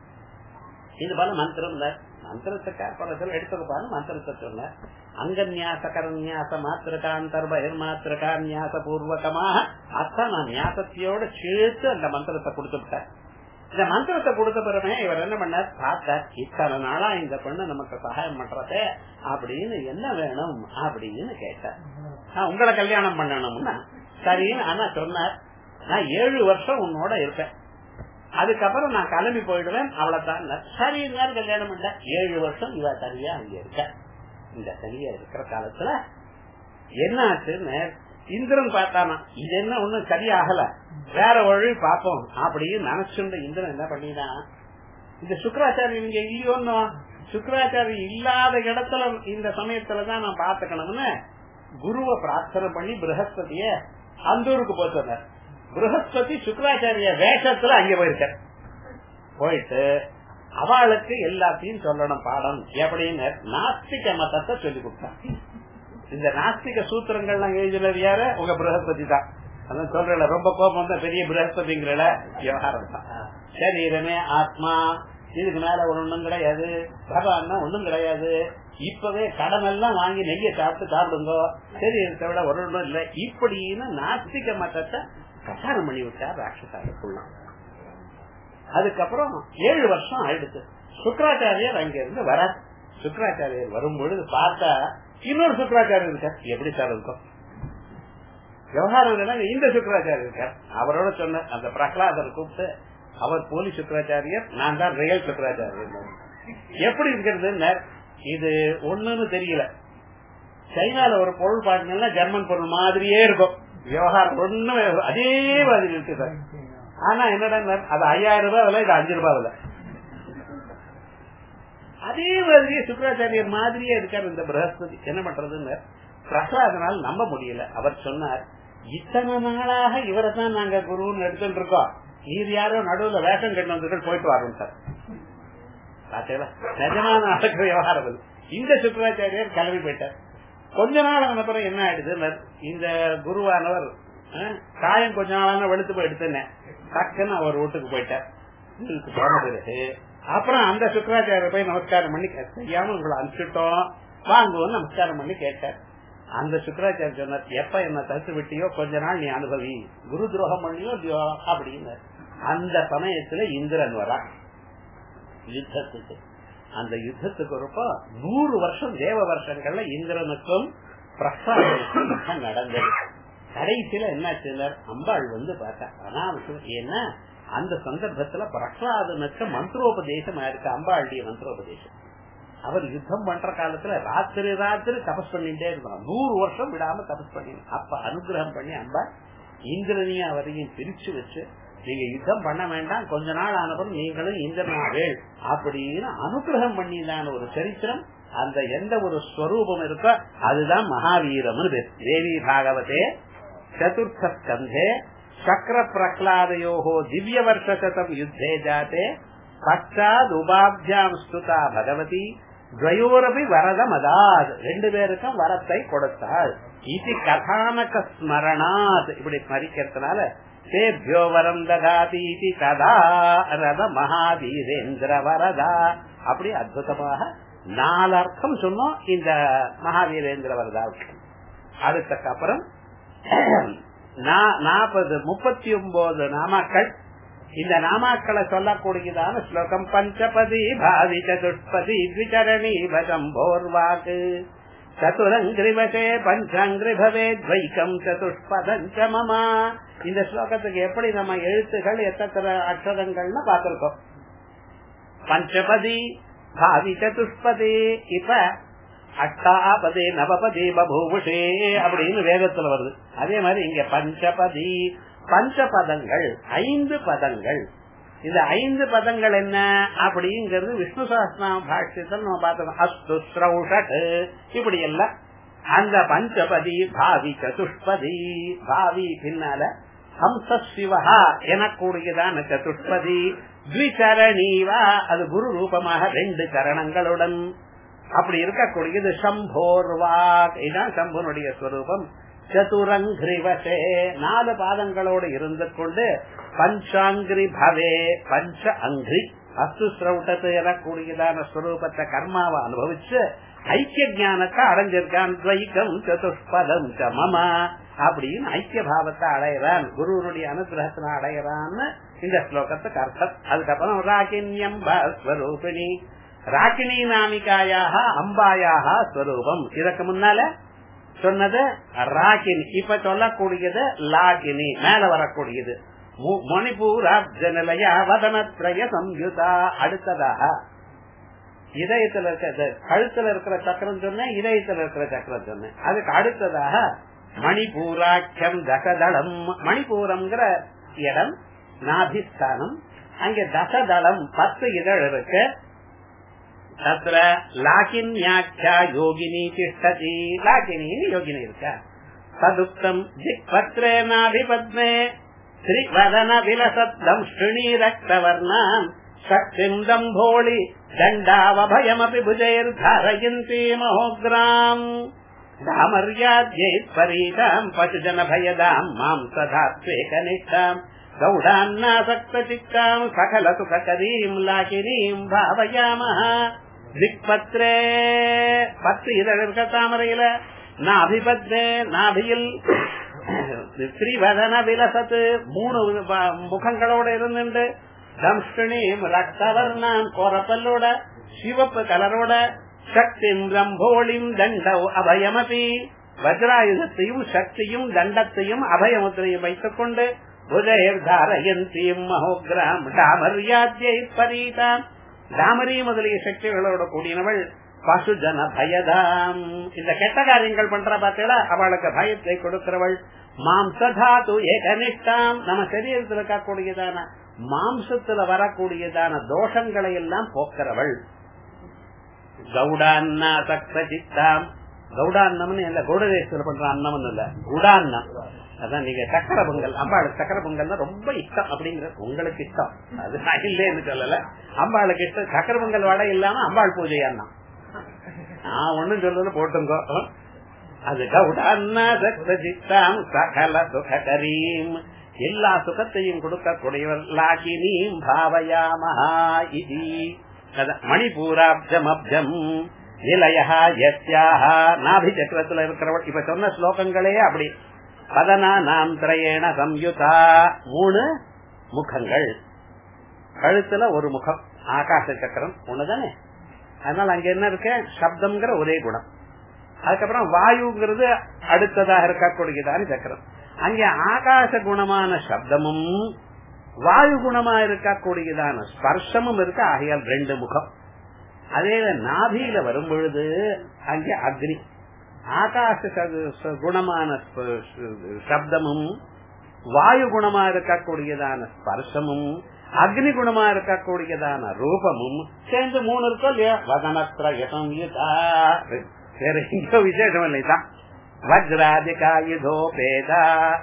S1: இது போல மந்திரம் மந்திரத்துக்கு பலத்தில் எடுத்துக்கப்பாரு மந்திரத்தை சொன்ன அங்கன்யாச கரநியாச மாத்திரகாந்தர் பகிர்மாத்திரகா நியாச பூர்வகமாக அத்தனை நியாசத்தையோட சேர்த்து அந்த மந்திரத்தை கொடுத்துட்டார் இந்த மந்திரத்தை கொடுத்த பிறமே இவர் என்ன பண்ணார் பார்த்தார் இத்தனை நாளா இந்த பொண்ணு நமக்கு சகாயம் பண்றதே அப்படின்னு என்ன வேணும் அப்படின்னு கேட்டார் உங்களை கல்யாணம் பண்ணணும்னா சரின்னு ஆனா சொன்னார் நான் ஏழு வருஷம் உன்னோட இருப்பேன் அதுக்கப்புறம் நான் கிளம்பி போயிடுவேன் அவ்வளவுதான் சரி இருந்தாலும் கல்யாணம் பண்ண ஏழு வருஷம் இவ தனியா அங்க இருக்க இந்த தனியா இருக்கிற காலத்துல என்ன ஆச்சுன்னு இந்திரன் பார்த்தானா இது என்ன ஒண்ணும் சரியாகல வேற வழி பார்ப்போம் அப்படின்னு நினைச்சுண்ட இந்திரன் என்ன பண்ணினா இந்த சுக்கராச்சாரியன் இங்க இல்லையோன்னு சுக்கராச்சாரி இல்லாத இடத்துல இந்த சமயத்துலதான் நான் பாத்துக்கணும்னு குருவை பிரார்த்தனை பண்ணி பிரகஸ்பதிய அந்த ஊருக்கு போய் சொன்னார் பிரகஸ்பதி சுக்கராச்சாரிய வேஷத்துல அங்க போயிருக்க போயிட்டு அவளுக்கு எல்லாத்தையும் சொல்லணும் பாடம் எப்படின்னு நாஸ்திக மதத்தை சொல்லி கொடுத்தான் இந்த நாஸ்திக சூத்திரங்கள்லாம் எழுதினது யாரு உங்க பிரகஸ்பதி தான் அதான் சொல்றல ரொம்ப கோபம் தான் பெரிய பிரகஸ்பதிங்கிற விவகாரம் தான் சரீரமே ஆத்மா இதுக்கு மேல ஒண்ணும் கிடையாது பகவான் ஒண்ணும் கிடையாது இப்பவே கடன் எல்லாம் வாங்கி நெய்ய சாப்பிட்டு சாப்பிடுங்க சரீரத்தை விட ஒரு ஒன்றும் இல்லை இப்படின்னு நாஸ்திக மதத்தை கட்டாரம் பண்ணி விட்டார் ராட்சசாருக்குள்ள அதுக்கப்புறம் ஏழு வருஷம் ஆயிடுச்சு சுக்கராச்சாரியர் அங்க இருந்து வர சுக்கராச்சாரியர் வரும்பொழுது பார்த்தா இன்னொரு சுக்கராச்சாரியர் இருக்கார் எப்படி சார் இருக்கும் விவகாரம் இந்த சுக்கராச்சாரியர் இருக்கார் அவரோட சொன்ன அந்த பிரகலாதர் கூப்பிட்டு அவர் போலி சுக்கராச்சாரியர் நான் தான் ரியல் சுக்கராச்சாரியர் எப்படி இருக்கிறது இது ஒண்ணுன்னு தெரியல சைனால ஒரு பொருள் பாத்தீங்கன்னா ஜெர்மன் பொருள் மாதிரியே இருக்கும் விவகாரம் ஒண்ணுமே அதே மாதிரி இருக்கு சார் ஆனா என்னடா அது ஐயாயிரம் ரூபாய் விலை இது அஞ்சு ரூபாய் விலை அதே மாதிரியே சுக்கராச்சாரியர் மாதிரியே இருக்காரு இந்த பிரகஸ்பதி என்ன பண்றதுன்னு பிரகலாதனால் நம்ப முடியல அவர் சொன்னார் இத்தனை நாளாக இவரை தான் நாங்க குருன்னு எடுத்துட்டு இருக்கோம் இது யாரோ நடுவுல வேஷம் கட்டு வந்துட்டு போயிட்டு வரோம் சார் பாத்தீங்களா நிஜமான நடக்கிற விவகாரம் இந்த சுக்கராச்சாரியர் கிளம்பி போயிட்டார் கொஞ்ச நாள் ஆன பிறகு என்ன ஆயிடுது இந்த குருவானவர் காயம் கொஞ்ச நாளான வெளுத்து போய் எடுத்தேன் டக்குன்னு அவர் வீட்டுக்கு போயிட்டார் போன பிறகு அப்புறம் அந்த சுக்கராச்சாரியர் போய் நமஸ்காரம் பண்ணி செய்யாம உங்களை அனுப்பிச்சிட்டோம் வாங்குவோம் நமஸ்காரம் பண்ணி கேட்டார் அந்த சுக்கராச்சாரியர் சொன்னார் எப்ப என்ன தடுத்து விட்டியோ கொஞ்ச நாள் நீ அனுபவி குரு துரோகம் பண்ணியோ இல்லையோ அப்படின்னு அந்த சமயத்துல இந்திரன் வரா யுத்தத்துக்கு அந்த யுத்தத்துக்கு ஒருப்ப நூறு வருஷம் தேவ வருஷங்கள்ல இந்திரனுக்கும் பிரசாதனுக்கும் யுத்தம் நடந்தது கடைசியில என்ன அம்பாள் வந்து பார்த்தா ஆனா ஏன்னா அந்த சந்தர்ப்பத்துல பிரகலாதனுக்கு மந்திரோபதேசம் ஆயிருக்கு அம்பாளுடைய மந்திரோபதேசம் அவர் யுத்தம் பண்ற காலத்துல ராத்திரி ராத்திரி தபஸ் பண்ணிட்டே இருந்தான் நூறு வருஷம் விடாம தபஸ் பண்ணி அப்ப அனுகிரகம் பண்ணி அம்பாள் இந்திரனையும் அவரையும் பிரிச்சு வச்சு நீங்க யுத்தம் பண்ண வேண்டாம் கொஞ்ச நாள் ஆனப்பறம் நீங்களும் இந்திரனாவேள் அப்படின்னு அனுகிரகம் பண்ணிதான் ஒரு சரித்திரம் அந்த எந்த ஒரு ஸ்வரூபம் இருக்கோ அதுதான் மகாவீரம் தேவி பாகவதே சதுர்த்த ஸ்கந்தே சக்கர பிரகலாதையோகோ திவ்ய வருஷ சதம் யுத்தே ஜாத்தே பச்சாத் உபாபியாம் ஸ்துதா பகவதி துவயோரபி வரத மதாத் ரெண்டு பேருக்கும் வரத்தை கொடுத்தாள் இது கதானக ஸ்மரணாத் இப்படி ஸ்மரிக்கிறதுனால தேபியோ வரம் ததாதி ததா ரத மகாவீரேந்திர வரதா அப்படி அற்புதமாக நாலு அர்த்தம் சொன்னோம் இந்த மகாவீரேந்திர வரதாவுக்கு அதுக்கப்புறம் நாற்பது முப்பத்தி ஒன்பது நாமாக்கள் இந்த நாமாக்களை சொல்லக்கூடியதான ஸ்லோகம் பஞ்சபதி பாவி சதுஷ்பதி த்விச்சரணி பசம்போர்வாக்கு சதுரங்கிரிவசே பஞ்சாங்கிரி பவே துவைக்கம் சதுஷ்பதஞ்ச மமா இந்த ஸ்லோகத்துக்கு எப்படி நம்ம எழுத்துகள் எத்தனை அக்ஷரங்கள்னு பார்த்திருக்கோம் பஞ்சபதி பாவி சதுஷ்பதி இப்ப அட்டாபதே நவபதே பபூஷே அப்படின்னு வேதத்துல வருது அதே மாதிரி இங்க பஞ்சபதி பஞ்ச பதங்கள் ஐந்து பதங்கள் இந்த ஐந்து பதங்கள் என்ன அப்படிங்கிறது விஷ்ணு சஹஸ்ரநாம பாஷ்யத்தில் நம்ம பார்த்தோம் அஸ்து ஸ்ரௌஷட் இப்படி எல்லாம் அந்த பஞ்சபதி பாவி சதுஷ்பதி பாவி பின்னால ஹம்ச சிவஹா எனக்கூடியதான சதுஷ்பதி த்விச்சரணீவா அது குரு ரூபமாக ரெண்டு சரணங்களுடன் அப்படி இருக்கக்கூடியது சம்போர்வாக் இதுதான் சம்புனுடைய ஸ்வரூபம் சதுரங்கிரிவசே நாலு பாதங்களோடு இருந்து கொண்டு பஞ்சாங்கிரி பவே பஞ்ச அங்கிரி அஸ்து சிரௌட்டத்து எனக்கூடியதான ஸ்வரூபத்தை கர்மாவை அனுபவிச்சு ஐக்கிய ஞானத்தை அடைஞ்சிருக்கான் துவைக்கம் சதுஷ்பதம் ச மம அப்படின்னு ஐக்கிய பாவத்தை அடையிறான் குருவனுடைய அனுகிரகத்தின அடையிறான்னு இந்த ஸ்லோகத்துக்கு அர்த்தம் அதுக்கப்புறம் ராகின்யம் ஸ்வரூபிணி ராகினி நாமிகாயாக அம்பாயாக ஸ்வரூபம் இதற்கு முன்னால சொன்னது ராகினி இப்ப சொல்லக்கூடியது லாகினி மேல வரக்கூடியது மணிப்பூராப்ஜ நிலைய வதனத்ரய சம்யுதா அடுத்ததாக இதயத்துல இருக்கிற கழுத்துல இருக்கிற சக்கரம் சொன்னேன் இதயத்துல இருக்கிற சக்கரம் சொன்னேன் அதுக்கு அடுத்ததாக மணிபூராக்கியம் தசதளம் மணிபூரம்ங்கிற இடம் நாபிஸ்தானம் அங்க தசதளம் பத்து இதழ் இருக்கு தத்திர லாகின்யாக்கியா யோகினி திஷ்டதி லாகினின்னு யோகினி இருக்க ததுக்தம் திக்பத்ரே நாபிபத்மே ஸ்ரீவதன விலசத்தம் ஸ்ருணி ரக்தவர்ணாம் சக்திம் தம்போளி தண்டாவபயமபி புஜைர்தாரயந்தி மகோகிராம் தாமர்யாத்யை பரீதாம் பசுஜன பயதாம் மாம் சதாத்வேகனிஷ்டாம் கௌடான்னாசக்த சித்தாம் சகல சுகரீம் லாகினீம் பாவயாமஹ திக்பத்ரே பத்து இதழ் இருக்க தாமரையில நாபிபத்ரே நாபியில் ஸ்ரீவதன விலசத்து மூணு முகங்களோட இருந்துண்டு தம்ஷ்ணீம் ரக்தவர்ணாம் கோரப்பல்லோட சிவப்பு கலரோட சக்திம் ரம்போளிம் தண்டவ் அபயமபி வஜ்ராயுதத்தையும் சக்தியும் தண்டத்தையும் அபயமுத்திரையும் வைத்துக் கொண்டு புஜயர்தாரயந்தியும் மகோகிராம் டாமர்யாத்தியை பரீதாம் டாமரி முதலிய சக்திகளோட கூடினவள் பசுஜன பயதாம் இந்த கெட்ட காரியங்கள் பண்ற பார்த்தீங்களா அவளுக்கு பயத்தை கொடுக்கிறவள் மாம்சதாது ஏகனிஷ்டாம் நம்ம சரீரத்தில் இருக்கக்கூடியதான மாம்சத்துல வரக்கூடியதான தோஷங்களை எல்லாம் போக்கிறவள் கௌடான்னா சக்த சித்தாம் கௌடான்னம்னு இல்ல கௌடதேசத்துல பண்ற அன்னம்னு இல்ல குடான்னம் அதான் நீங்க சக்கர பொங்கல் அம்பாளுக்கு சக்கர பொங்கல்னா ரொம்ப இஷ்டம் அப்படிங்கிறது உங்களுக்கு இஷ்டம் அது நான் இல்லைன்னு சொல்லல அம்பாளுக்கு இஷ்டம் சக்கர பொங்கல் வடை இல்லாம அம்பாள் பூஜை அண்ணா நான் ஒண்ணும் சொல்றது போட்டுங்கோ அது கௌடான்னா சக்த சித்தாம் சகல சுகரீம் எல்லா சுகத்தையும் கொடுக்கக்கூடியவர் லாகினீம் பாவயாமஹா இது மணிபூராப்ஜம் அப்ஜம் நிலையா யஸ்யாக நாபி சக்கரத்துல இருக்கிறவள் இப்ப சொன்ன ஸ்லோகங்களே அப்படி பதனா நாம் திரையேன சம்யுதா மூணு முகங்கள் கழுத்துல ஒரு முகம் ஆகாச சக்கரம் ஒண்ணுதானே அதனால அங்க என்ன இருக்கு சப்தம்ங்கிற ஒரே குணம் அதுக்கப்புறம் வாயுங்கிறது அடுத்ததாக இருக்கக்கூடியதான சக்கரம் அங்கே ஆகாச குணமான சப்தமும் வாயு குணமா இருக்கக்கூடியதான ஸ்பர்ஷமும் இருக்கு ஆகையால் ரெண்டு முகம் அதே நாபியில வரும் பொழுது அங்கே அக்னி ஆகாச குணமான சப்தமும் வாயு குணமா இருக்கக்கூடியதான ஸ்பர்சமும் அக்னி குணமா இருக்கக்கூடியதான ரூபமும் சேர்ந்து மூணு இருக்கும் இல்லையா வதனத்திரயம் வேற எங்கோ விசேஷம் இல்லைதான் வஜ்ராதிகாயுதோ பேதா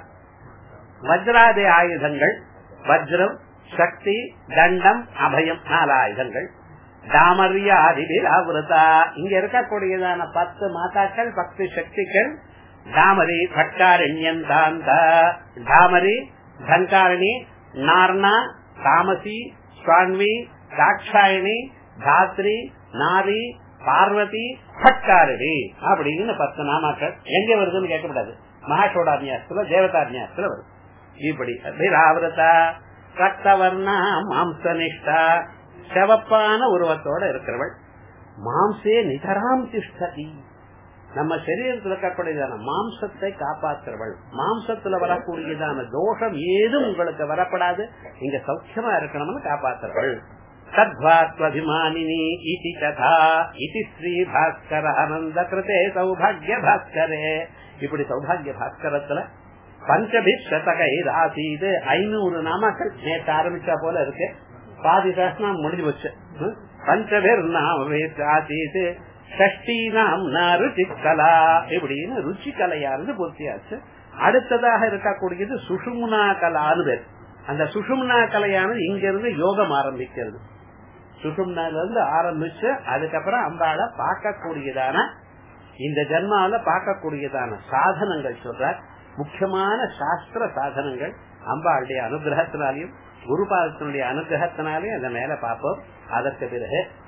S1: வஜ்ராதி ஆயுதங்கள் வஜ்ரம் சக்தி தண்டம் அபயம் நாலு ஆயுதங்கள் தாமரியாதிபில் ஆவருதா இங்க இருக்கக்கூடியதான பத்து மாதாக்கள் பத்து சக்திகள் தாமரி பட்டாரண்யம் தாந்த தாமரி தங்காரணி நார்னா தாமசி சுவான்வி தாட்சாயணி தாத்ரி நாரி பார்வதி பட்டாரணி அப்படின்னு பத்து நாமாக்கள் எங்க வருதுன்னு கேட்கக்கூடாது மகாஷோடான்யாசத்துல தேவதான்யாசத்துல வருது இப்படி அபிராவிரதா ரத்தவர்ணா மாம்சனிஷ்டா செவப்பான உருவத்தோட இருக்கிறவள் மாம்சே நிகராம் திஷ்டதி நம்ம சரீரத்தில் இருக்கக்கூடியதான மாம்சத்தை காப்பாற்றுறவள் மாம்சத்துல வரக்கூடியதான தோஷம் ஏதும் உங்களுக்கு வரப்படாது இங்க சௌக்கியமா இருக்கணும்னு காப்பாற்றுறவள் தத்வாத்வபிமானினி இதி ததா இதி ஸ்ரீ பாஸ்கர ஆனந்த கிருதே சௌபாகிய பாஸ்கரே இப்படி சௌபாகிய பாஸ்கரத்துல பஞ்சபிஷதகை ஆசீது ஐநூறு நாமாக்கள் நேற்று ஆரம்பிச்சா போல இருக்கு பாதி சாசனம் முடிஞ்சு போச்சு பஞ்சபேர் நாம ஆசீது ஷஷ்டி நாம் ருச்சிக்கலா இப்படின்னு ருச்சிக்கலையானது பூர்த்தியாச்சு அடுத்ததாக இருக்கக்கூடியது சுஷும்னா கலான்னு பேர் அந்த சுஷும்னா கலையானது இங்க இருந்து யோகம் ஆரம்பிக்கிறது சுஷும்னால இருந்து ஆரம்பிச்சு அதுக்கப்புறம் அம்பாளை பார்க்கக்கூடியதான இந்த ஜென்மாவில பார்க்கக்கூடியதான சாதனங்கள் சொல்ற முக்கியமான சாஸ்திர சாதனங்கள் அம்பாளுடைய அனுகிரகத்தினாலையும் குருபாதத்தினுடைய அனுகிரகத்தினாலையும் அந்த மேல பார்ப்போம் அதற்கு பிறகு